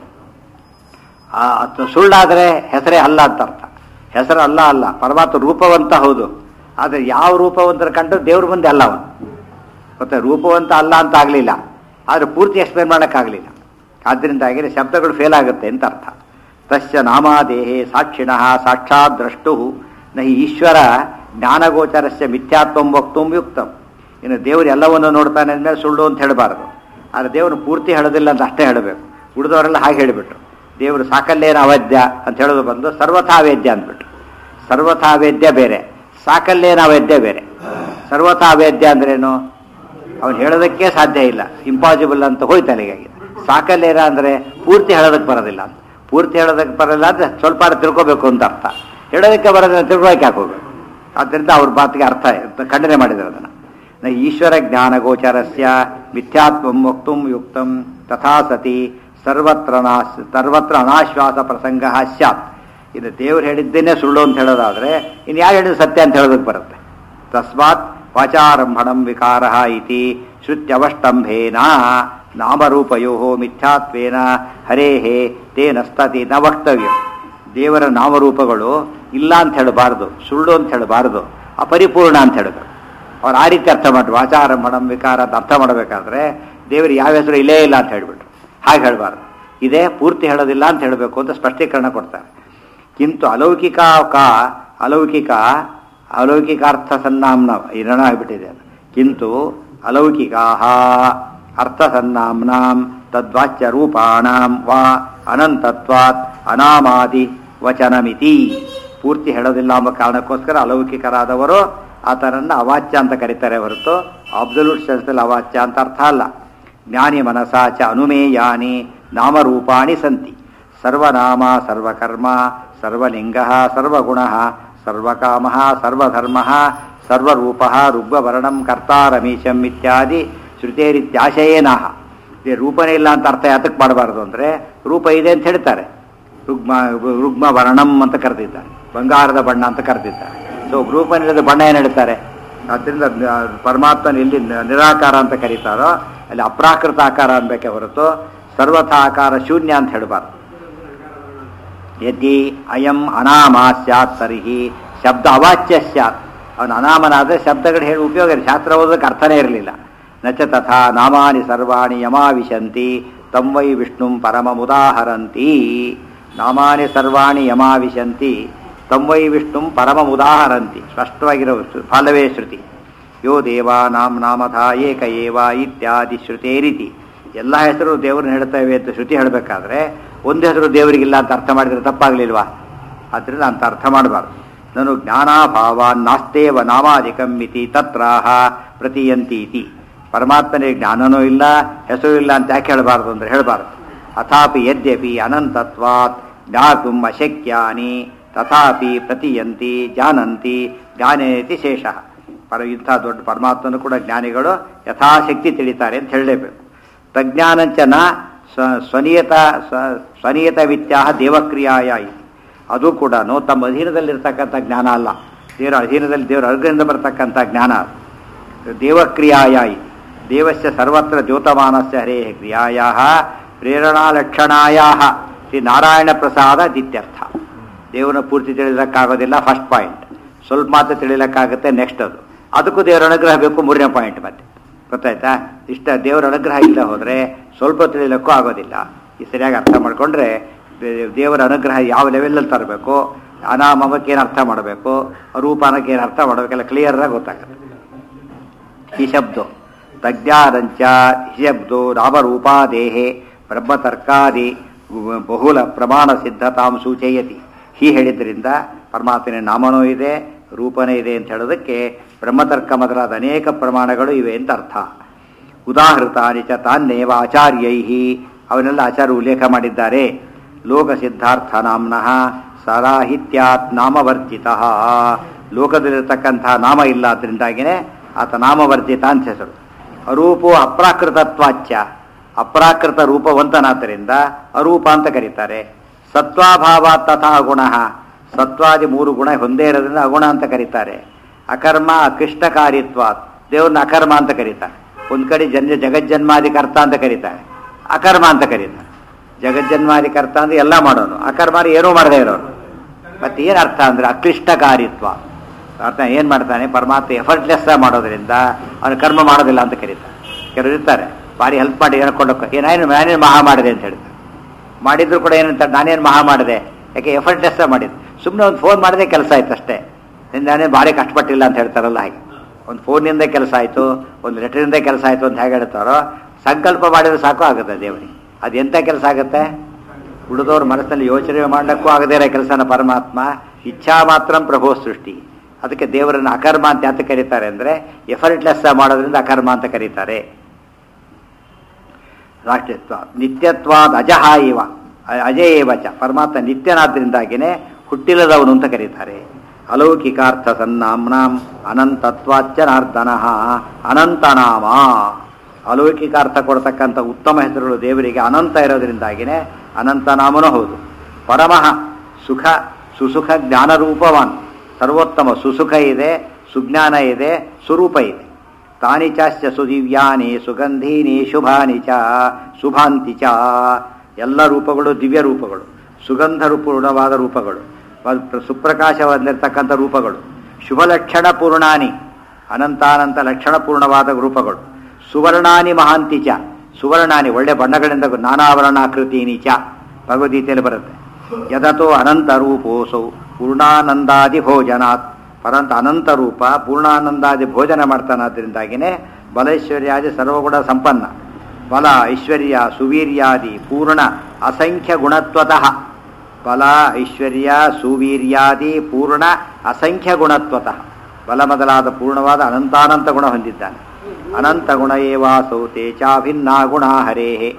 ಆ ಅದು ಸುಳ್ಳಾದರೆ ಹೆಸರೇ ಅಲ್ಲ ಅಂತ ಅರ್ಥ ಹೆಸರು ಅಲ್ಲ ಅಲ್ಲ ಪರಮಾತ್ಮ ರೂಪವಂತ ಹೌದು ಆದರೆ ಯಾವ ರೂಪವಂತರ ಕಂಡು ದೇವ್ರ ಮುಂದೆ ಅಲ್ಲ ಅವನು ಮತ್ತೆ ರೂಪವಂತ ಅಲ್ಲ ಅಂತ ಆಗಲಿಲ್ಲ ಆದರೆ ಪೂರ್ತಿ ಎಕ್ಸ್ಪ್ಲೇನ್ ಮಾಡೋಕ್ಕಾಗಲಿಲ್ಲ ಆದ್ದರಿಂದಾಗಿ ಶಬ್ದಗಳು ಫೇಲ್ ಆಗುತ್ತೆ ಅಂತ ಅರ್ಥ ತಸ್ಯ ನಾಮಾದೇಹೇ ಸಾಕ್ಷಿಣಃ ಸಾಕ್ಷಾತ್ ದ್ರಷ್ಟು ನಹಿ ಈಶ್ವರ ಜ್ಞಾನಗೋಚರಸ್ಯ ಮಿಥ್ಯಾತ್ವಂ ವಕ್ತುಂ ಯುಕ್ತಂ ಇನ್ನು ದೇವರು ಎಲ್ಲವನ್ನು ನೋಡ್ತಾನೆ ಅಂದಮೇಲೆ ಸುಳ್ಳು ಅಂತ ಹೇಳಬಾರದು ಆದರೆ ದೇವರು ಪೂರ್ತಿ ಹೇಳೋದಿಲ್ಲ ಅಂತ ಅಷ್ಟೇ ಹೇಳಬೇಕು ಉಳಿದವರೆಲ್ಲ ಹಾಗೆ ಹೇಳಿಬಿಟ್ರು ದೇವರು ಸಾಕಲ್ಲೇನ ಅವೇದ್ಯ ಅಂತ ಹೇಳೋದು ಬಂದು ಸರ್ವಥಾ ವೇದ್ಯ ಅಂದ್ಬಿಟ್ರು ಸರ್ವಥಾ ವೇದ್ಯ ಬೇರೆ ಸಾಕಲ್ಲೇನ ಅವೇದ್ಯ ಬೇರೆ ಸರ್ವಥಾ ವೇದ್ಯ ಅಂದ್ರೇನು ಅವನು ಹೇಳೋದಕ್ಕೆ ಸಾಧ್ಯ ಇಲ್ಲ ಇಂಪಾಸಿಬಲ್ ಅಂತ ಹೋಯ್ತು ಅಲ್ಲಿಗಾಗಿ ಸಾಕಲ್ಲೇನ ಅಂದರೆ ಪೂರ್ತಿ ಹೇಳೋದಕ್ಕೆ ಬರೋದಿಲ್ಲ ಅಂತ ಪೂರ್ತಿ ಹೇಳೋದಕ್ಕೆ ಬರೋದಿಲ್ಲ ಅಂದರೆ ಸ್ವಲ್ಪ ಆದ್ರೂ ತಿಳ್ಕೊಬೇಕು ಅಂತ ಅರ್ಥ ಹೇಳೋದಕ್ಕೆ ಬರೋದಿಲ್ಲ ತಿಳ್ಕೊಳಕ್ಕೆ ಯಾಕೆ ಹೋಗ್ಬೇಕು ಆದ್ದರಿಂದ ಅವ್ರ ಮಾತಿಗೆ ಅರ್ಥ ಖಂಡನೆ ಮಾಡಿದ್ರು ಅದನ್ನು ನ ಈಶ್ವರ ಜ್ಞಾನ ಗೋಚರಸ್ಯ ಮಿಥ್ಯಾತ್ವಂ ವಕ್ತುಂ ಯುಕ್ತಂ ತಥಾ ಸತಿ ಸರ್ವತ್ರ ನಾಶ್ ಸರ್ವತ್ರ ಅನಾಶ್ವಾಸ ಪ್ರಸಂಗ ಸ್ಯಾತ್ ಇದು ದೇವ್ರು ಹೇಳಿದ್ದೇನೆ ಸುಳ್ಳು ಅಂತ ಹೇಳೋದಾದ್ರೆ ಇನ್ನು ಯಾರು ಹೇಳಿದ್ರು ಸತ್ಯ ಅಂತ ಹೇಳೋದಕ್ಕೆ ಬರುತ್ತೆ ತಸ್ಮಾತ್ ವಾಚಾರಂಭಣಂ ವಿಕಾರ ಇತಿ ಶ್ರುತ್ಯವಷ್ಟಂಭೇನ ನಾಮರೂಪಯೋ ಮಿಥ್ಯಾತ್ವೇನ ಹರೇಹೇ ತೇನ ಸ್ತತಿ ನ ವಕ್ತವ್ಯ ದೇವರ ನಾಮರೂಪಗಳು ಇಲ್ಲ ಅಂತ ಹೇಳಬಾರ್ದು ಸುಳ್ಳು ಅಂತ ಹೇಳಬಾರ್ದು ಅಪರಿಪೂರ್ಣ ಅಂತ ಹೇಳಬೇಕು ಅವ್ರು ಆ ರೀತಿ ಅರ್ಥ ಮಾಡಿ ವಾಚಾರಂಭಣಂ ವಿಕಾರ ಅಂತ ಅರ್ಥ ಮಾಡಬೇಕಾದ್ರೆ ದೇವರು ಯಾವ ಹೆಸರು ಇಲ್ಲೇ ಇಲ್ಲ ಅಂತ ಹೇಳ್ಬಿಟ್ರು ಹಾಗೆ ಹೇಳಬಾರ್ದು ಇದೇ ಪೂರ್ತಿ ಹೇಳೋದಿಲ್ಲ ಅಂತ ಹೇಳಬೇಕು ಅಂತ ಸ್ಪಷ್ಟೀಕರಣ ಕೊಡ್ತಾರೆ ಕಿಂತು ಅಲೌಕಿಕ ಕಾ ಅಲೌಕಿಕ ಅಲೌಕಿಕಾರ್ಥ ಸನ್ನಾಮ್ನ ಇರಣ ಆಗಿಬಿಟ್ಟಿದೆ ಅದು ಕಿಂತು ಅಲೌಕಿಕಾ ಅರ್ಥ ಸನ್ನಾಮ್ನಾಂ ತದ್ವಾಚ್ಯ ರೂಪಾಣಾಂ ವಾ ಅನಂತತ್ವಾತ್ ಅನಾಮಾದಿ ವಚನಮಿತಿ ಪೂರ್ತಿ ಹೇಳೋದಿಲ್ಲ ಎಂಬ ಕಾರಣಕ್ಕೋಸ್ಕರ ಅಲೌಕಿಕರಾದವರು ಆತನನ್ನು ಅವಾಚ್ಯ ಅಂತ ಕರೀತಾರೆ ಹೊರತು ಅಬ್ಸಲ್ಯೂಟ್ ಸೆನ್ಸ್ನಲ್ಲಿ ಅವಾಚ್ಯ ಅಂತ ಅರ್ಥ ಅಲ್ಲ ಜ್ಞಾನಿ ಮನಸಾ ಚ ಅನುಮೇಯಾನಿ ನಾಮರೂಪಾಣಿ ಸಂತಿ ಸರ್ವನಾಮ ಸರ್ವಕರ್ಮ ಸರ್ವಲಿಂಗ ಸರ್ವಗುಣ ಸರ್ವಕಾಮ ಸರ್ವಧರ್ಮ ಸರ್ವರೂಪ ರುಗ್ವರ್ಣಂ ಕರ್ತಾರಮೀಶಂ ಇತ್ಯಾದಿ ಶ್ರುತೇರಿತ್ಯಾಶಯೇನಃ ಈ ರೂಪನೇ ಇಲ್ಲ ಅಂತ ಅರ್ಥ ಯಾತಕ್ಕೆ ಮಾಡಬಾರ್ದು ಅಂದರೆ ರೂಪ ಇದೆ ಅಂತ ಹೇಳ್ತಾರೆ ರುಗ್ಮ ರುಗ್ಮ ವರ್ಣಂ ಅಂತ ಕರೆದಿದ್ದಾರೆ ಬಂಗಾರದ ಬಣ್ಣ ಅಂತ ಕರೆದಿದ್ದಾರೆ ಸೊ ರೂಪನಿಲ್ಲದ ಬಣ್ಣ ಏನು ಹೇಳ್ತಾರೆ ಆದ್ದರಿಂದ ನ- ಪರಮಾತ್ಮನ ಎಲ್ಲಿ ನ- ನಿರಾಕಾರ ಅಂತ ಕರೀತಾರೋ ಅಲ್ಲಿ ಅಪ್ರಾಕೃತ ಆಕಾರ ಅನ್ಬೇಕೆ ಹೊರತು ಸರ್ವಥಾ ಆಕಾರ ಶೂನ್ಯ ಅಂತ ಹೇಳಬಾರ್ದು ಯದಿ ಅಯಂ ಅನಾಮ ಸ್ಯಾತ್ ತರ್ಹಿ ಶಬ್ದ ಅವಾಚ್ಯ ಸ್ಯಾತ್ ಅವನು ಅನಾಮನಾದರೆ ಶಬ್ದಗಳು ಹೇಳಿ ಉಪಯೋಗ ಇಲ್ಲ. ಶಾಸ್ತ್ರ ಓದೋದಕ್ಕೆ ಅರ್ಥನೇ ಇರಲಿಲ್ಲ ನಚ ತಥಾ ನಾಮಾನಿ ಸರ್ವಾಣಿ ಯಮಾವಿಶಂತಿ ತಂ ವೈ ವಿಷ್ಣುಂ ಪರಮಮುದಾಹರಂತಿ ನಾಮಾನಿ ಸರ್ವಾಣಿ ಯಮಾವಿಶಂತಿ ತಂ ವೈ ವಿಷ್ಣುಂ ಪರಮಮುದಾಹರಂತಿ ಸ್ಪಷ್ಟವಾಗಿರೋ ಫಲವೇ ಶ್ರುತಿ ಯೋ ದೇವಾನಾಂ ನಾಮಥ ಏಕ ಏವ ಇತ್ಯಾದಿ ಶ್ರುತೇರಿತಿ ಎಲ್ಲ ಹೆಸರು ದೇವ್ರನ್ನ ಹೇಳ್ತೇವೆ ಅಂತ ಶ್ರುತಿ ಹೇಳಬೇಕಾದ್ರೆ ಒಂದು ಹೆಸರು ದೇವರಿಗಿಲ್ಲ ಅಂತ ಅರ್ಥ ಮಾಡಿದ್ರೆ ತಪ್ಪಾಗಲಿಲ್ವಾ ಆದ್ದರಿಂದ ಅಂತ ಅರ್ಥ ಮಾಡಬಾರ್ದು ನಾನು ಜ್ಞಾನಾಭಾವಾನ್ ನಾಸ್ತೇವ ನಾಮಾಧಿಕಂ ಇತಿ ತತ್ರಾಹ ಪ್ರತಿಯಂತಿ ಇತಿ ಪರಮಾತ್ಮನಿಗೆ ಜ್ಞಾನನೂ ಇಲ್ಲ ಹೆಸರು ಇಲ್ಲ ಅಂತ ಯಾಕೆ ಹೇಳಬಾರ್ದು ಅಂದರೆ ಹೇಳಬಾರ್ದು ಅಥಾಪಿ ಯದ್ಯಪಿ ಅನಂತತ್ವಾತ್ ಜ್ಞಾತುಂ ಅಶಕ್ಯಾನಿ ತಥಾಪಿ ಪ್ರತಿಯಂತಿ ಜಾನಂತಿ ಜ್ಞಾನೇತಿ ಶೇಷ ಪರ ಇಂಥ ದೊಡ್ಡ ಪರಮಾತ್ಮನು ಕೂಡ ಜ್ಞಾನಿಗಳು ಯಥಾಶಕ್ತಿ ತಿಳಿತಾರೆ ಅಂತ ಹೇಳಲೇಬೇಕು ತಜ್ಞಾನಂಚ ನ ಸ್ವ- ಸ್ವನಿಯತ ಸ್ವ- ಸ್ವನಿಯತ ವಿತ್ಯಾಹ ದೇವಕ್ರಿಯಾಯ ಇತಿ. ಅದು ಕೂಡ ತಮ್ಮ ಅಧೀನದಲ್ಲಿರ್ತಕ್ಕಂಥ ಜ್ಞಾನ ಅಲ್ಲ ದೇವರ ಅಧೀನದಲ್ಲಿ ದೇವರ ಅರ್ಗದಿಂದ ಬರ್ತಕ್ಕಂಥ ಜ್ಞಾನ ಅದು. ದೇವಕ್ರಿಯಾಯ ಇತಿ. ದೇವಸ್ಯ ಸರ್ವತ್ರ ದ್ಯೋತಮಾನಸ್ಯ ಹರೇ ಕ್ರಿಯಾಯ ಪ್ರೇರಣಾಲಕ್ಷಣಾಯ ಶ್ರೀ ನಾರಾಯಣ ಪ್ರಸಾದ ಇತ್ಯರ್ಥ ದೇವರನ್ನ ಪೂರ್ತಿ ತಿಳಿಲಕ್ಕಾಗೋದಿಲ್ಲ ಫಸ್ಟ್ ಪಾಯಿಂಟ್ ಸ್ವಲ್ಪ ಮಾತ್ರ ತಿಳಿಲಕ್ಕಾಗುತ್ತೆ ನೆಕ್ಸ್ಟ್ ಅದು ಅದಕ್ಕೂ ದೇವರ ಅನುಗ್ರಹ ಬೇಕು ಮೂರನೇ ಪಾಯಿಂಟ್ ಮತ್ತೆ ಗೊತ್ತಾಯ್ತಾ ಇಷ್ಟ ದೇವರ ಅನುಗ್ರಹ ಇಲ್ಲ ಹೋದರೆ ಸ್ವಲ್ಪ ತಿಳಿಲಕ್ಕೂ ಆಗೋದಿಲ್ಲ ಈ ಸರಿಯಾಗಿ ಅರ್ಥ ಮಾಡಿಕೊಂಡ್ರೆ ದೇವರ ಅನುಗ್ರಹ ಯಾವ ಲೆವೆಲಲ್ಲಿ ತರಬೇಕು ಅನಾಮಕ್ಕೆ ಏನು ಅರ್ಥ ಮಾಡಬೇಕು ರೂಪಾನಕ್ಕೆ ಏನು ಅರ್ಥ ಮಾಡಬೇಕೆಲ್ಲ ಕ್ಲಿಯರಾಗಿ ಗೊತ್ತಾಗುತ್ತೆ ಈ ಶಬ್ದೋ ತಜ್ಞಾನಂಚ ಈ ಶಬ್ದೋ ನಾಮರೂಪಾದೇಹೆ ಬ್ರಹ್ಮತರ್ಕಾದಿ ಬಹುಲ ಪ್ರಮಾಣ ಸಿದ್ಧತಾಂ ಸೂಚಯತಿ ಹೀ ಹೇಳಿದ್ರಿಂದ ಪರಮಾತ್ಮನ ನಾಮನೂ ಇದೆ ರೂಪನೇ ಇದೆ ಅಂತ ಹೇಳೋದಕ್ಕೆ ಬ್ರಹ್ಮತರ್ಕ ಮೊದಲಾದ ಅನೇಕ ಪ್ರಮಾಣಗಳು ಇವೆ ಅಂತ ಅರ್ಥ ಉದಾಹೃತಾನಿ ಚ ತಾನ್ನೇವ ಆಚಾರ್ಯೈ ಅವನ್ನೆಲ್ಲ ಆಚಾರ್ಯ ಉಲ್ಲೇಖ ಮಾಡಿದ್ದಾರೆ ಲೋಕ ಸಿದ್ಧಾರ್ಥ ನಾಮ್ನಃ ಸರಾಹಿತ್ಯಾತ್ ನಾಮವರ್ಜಿತ ಲೋಕದಲ್ಲಿರ್ತಕ್ಕಂಥ ನಾಮ ಇಲ್ಲ ಅದರಿಂದಾಗಿನೇ ಆತ ನಾಮವರ್ಜಿತ ಅಂತ ಹೆಸರು ಅರೂಪೋ ಅಪ್ರಾಕೃತತ್ವಾಚ್ಯ ಅಪ್ರಾಕೃತ ರೂಪವಂತನಾದ್ದರಿಂದ ಅರೂಪ ಅಂತ ಕರೀತಾರೆ ಸತ್ವಾಭಾವ ತಥಾ ಗುಣ ಸತ್ವಾದಿ ಮೂರು ಗುಣ ಹೊಂದೇ ಇರೋದ್ರಿಂದ ಅಗುಣ ಅಂತ ಕರೀತಾರೆ ಅಕರ್ಮ ಅಕೃಷ್ಟಕಾರಿತ್ವ ದೇವ್ರನ್ನ ಅಕರ್ಮ ಅಂತ ಕರೀತಾರೆ ಒಂದ್ ಕಡೆ ಜನ್ಯ ಜಗಜ್ಜನ್ಮಾದಿ ಕರ್ತ ಅಂತ ಕರೀತಾರೆ ಅಕರ್ಮ ಅಂತ ಕರೀತಾರೆ ಜಗಜ್ಜನ್ಮಾದಿ ಕರ್ತ ಅಂದ್ರೆ ಎಲ್ಲ ಮಾಡೋನು ಅಕರ್ಮಾರಿ ಏನೂ ಮಾಡದೇ ಇರೋನು ಮತ್ತೆ ಏನು ಅರ್ಥ ಅಂದ್ರೆ ಅಕ್ಲಿಷ್ಟಕಾರಿತ್ವ ಅರ್ಥ ಏನ್ ಮಾಡ್ತಾನೆ ಪರಮಾತ್ಮ ಎಫರ್ಟ್ಲೆಸ್ ಮಾಡೋದ್ರಿಂದ ಅವನು ಕರ್ಮ ಮಾಡೋದಿಲ್ಲ ಅಂತ ಕರೀತಾರೆ ಕೆಲವರು ಇರ್ತಾರೆ ಭಾರಿ ಹೆಲ್ಪ್ ಮಾಡಿ ಏನೋ ಕೊಂಡೋಗ ಏನೇನು ನಾನೇನು ಮಹಾ ಮಾಡಿದೆ ಅಂತ ಹೇಳ್ತಾರೆ ಮಾಡಿದ್ರು ಕೂಡ ಏನಂತಾರೆ ನಾನೇನು ಮಹಾ ಮಾಡಿದೆ ಯಾಕೆ ಎಫರ್ಟ್ಲೆಸ್ ಮಾಡಿದ್ದು ಸುಮ್ಮನೆ ಒಂದು ಫೋನ್ ಮಾಡಿದೆ ಕೆಲಸ ಆಯ್ತು ಅಷ್ಟೇ ನಾನೇ ಭಾರಿ ಕಷ್ಟಪಟ್ಟಿಲ್ಲ ಅಂತ ಹೇಳ್ತಾರಲ್ಲ ಹಾಗೆ ಒಂದು ಫೋನಿಂದ ಕೆಲಸ ಆಯಿತು ಒಂದು ಲೆಟರಿಂದ ಕೆಲಸ ಆಯಿತು ಅಂತ ಹೇಗೆ ಹೇಳ್ತಾರೋ ಸಂಕಲ್ಪ ಮಾಡಿದ್ರೆ ಸಾಕು ಆಗುತ್ತೆ ದೇವರಿಗೆ ಅದು ಎಂಥ ಕೆಲಸ ಆಗುತ್ತೆ ಉಳಿದವ್ರ ಮನಸ್ಸಿನಲ್ಲಿ ಯೋಚನೆ ಮಾಡಕ್ಕೂ ಆಗದೇ ಇರೋ ಕೆಲಸನ ಪರಮಾತ್ಮ ಇಚ್ಛಾ ಮಾತ್ರ ಪ್ರಭೋ ಸೃಷ್ಟಿ ಅದಕ್ಕೆ ದೇವರನ್ನ ಅಕರ್ಮ ಅಂತ ಯಾತ ಕರೀತಾರೆ ಅಂದರೆ ಎಫರ್ಟ್ಲೆಸ್ ಮಾಡೋದ್ರಿಂದ ಅಕರ್ಮ ಅಂತ ಕರೀತಾರೆ ರಾಷ್ಟ್ರತ್ವ ನಿತ್ಯತ್ವಾದ ಅಜಹ ಇವ ಅ- ಅಜಯ ಏವಚ ಪರಮಾತ್ಮ ನಿತ್ಯನಾದ್ರಿಂದಾಗಿನೇ ಹುಟ್ಟಿಲ್ಲದವನು ಅಂತ ಕರೀತಾರೆ ಅಲೌಕಿಕಾರ್ಥ ಸನ್ನಾಮ್ನಾಂ ಅನಂತತ್ವಾಚ್ಚನಾರ್ದನ ಅನಂತನಾಮ ಅಲೌಕಿಕಾರ್ಥ ಕೊಡ್ತಕ್ಕಂಥ ಉತ್ತಮ ಹೆಸರುಗಳು ದೇವರಿಗೆ ಅನಂತ ಇರೋದ್ರಿಂದಾಗಿನೇ ಅನಂತನಾಮನೂ ಹೌದು ಪರಮಃ ಸುಖ ಸುಸುಖ ಜ್ಞಾನರೂಪವಾನ್ ಸರ್ವೋತ್ತಮ ಸುಸುಖ ಇದೆ ಸುಜ್ಞಾನ ಇದೆ ಸ್ವರೂಪ ಇದೆ ತಾನಿ ಚಾಶ್ಚ ಸುದಿವ್ಯಾನಿ ಸುಗಂಧೀನಿ ಶುಭಾನಿ ಚ ಶುಭಾಂತಿ ಚ ಎಲ್ಲ ರೂಪಗಳು ದಿವ್ಯ ರೂಪಗಳು ಸುಗಂಧ ರೂಪೂರ್ಣವಾದ ರೂಪಗಳು ವ- ಪ್ರ- ಸುಪ್ರಕಾಶವಾಗಿರ್ತಕ್ಕಂಥ ರೂಪಗಳು ಶುಭ ಲಕ್ಷಣ ಪೂರ್ಣಾನಿ ಅನಂತಾನಂತ ಲಕ್ಷಣ ಪೂರ್ಣವಾದ ರೂಪಗಳು ಸುವರ್ಣಾನಿ ಮಹಾಂತಿ ಚ ಸುವರ್ಣಾನಿ ಒಳ್ಳೆ ಬಣ್ಣಗಳಿಂದ ನಾನಾವರಣಾಕೃತೀನಿ ಚ ಭಗವದ್ಗೀತೆಯಲ್ಲಿ ಬರುತ್ತೆ ಯದತೋ ಅನಂತ ರೂಪೋಸೌ ಪೂರ್ಣಾನಂದಾದಿ ಭೋಜನಾತ್ ಪರಂತ ಅನಂತ ರೂಪ ಪೂರ್ಣಾನಂದಾದಿ ಭೋಜನ ಮಾಡ್ತಾನಾದ್ರಿಂದಾಗಿನೇ ಬಲೈಶ್ವರ್ಯಾದಿ ಸರ್ವಗುಣ ಸಂಪನ್ನ ಬಲ ಐಶ್ವರ್ಯ ಸುವೀರ್ಯಾದಿ ಪೂರ್ಣ ಅಸಂಖ್ಯ ಗುಣತ್ವತಃ ಬಲ ಐಶ್ವರ್ಯ ಸುವೀರ್ಯಾದಿ ಪೂರ್ಣ ಅಸಂಖ್ಯ ಗುಣತ್ವತಃ ಬಲ ಮೊದಲಾದ ಪೂರ್ಣವಾದ ಅನಂತಾನಂತ ಗುಣ ಹೊಂದಿದ್ದಾನೆ ಅನಂತ ಗುಣ ಏವಾಸೌ ತೇಚಾಭಿನ್ನಾ ಗುಣ ಹರೇಹೇ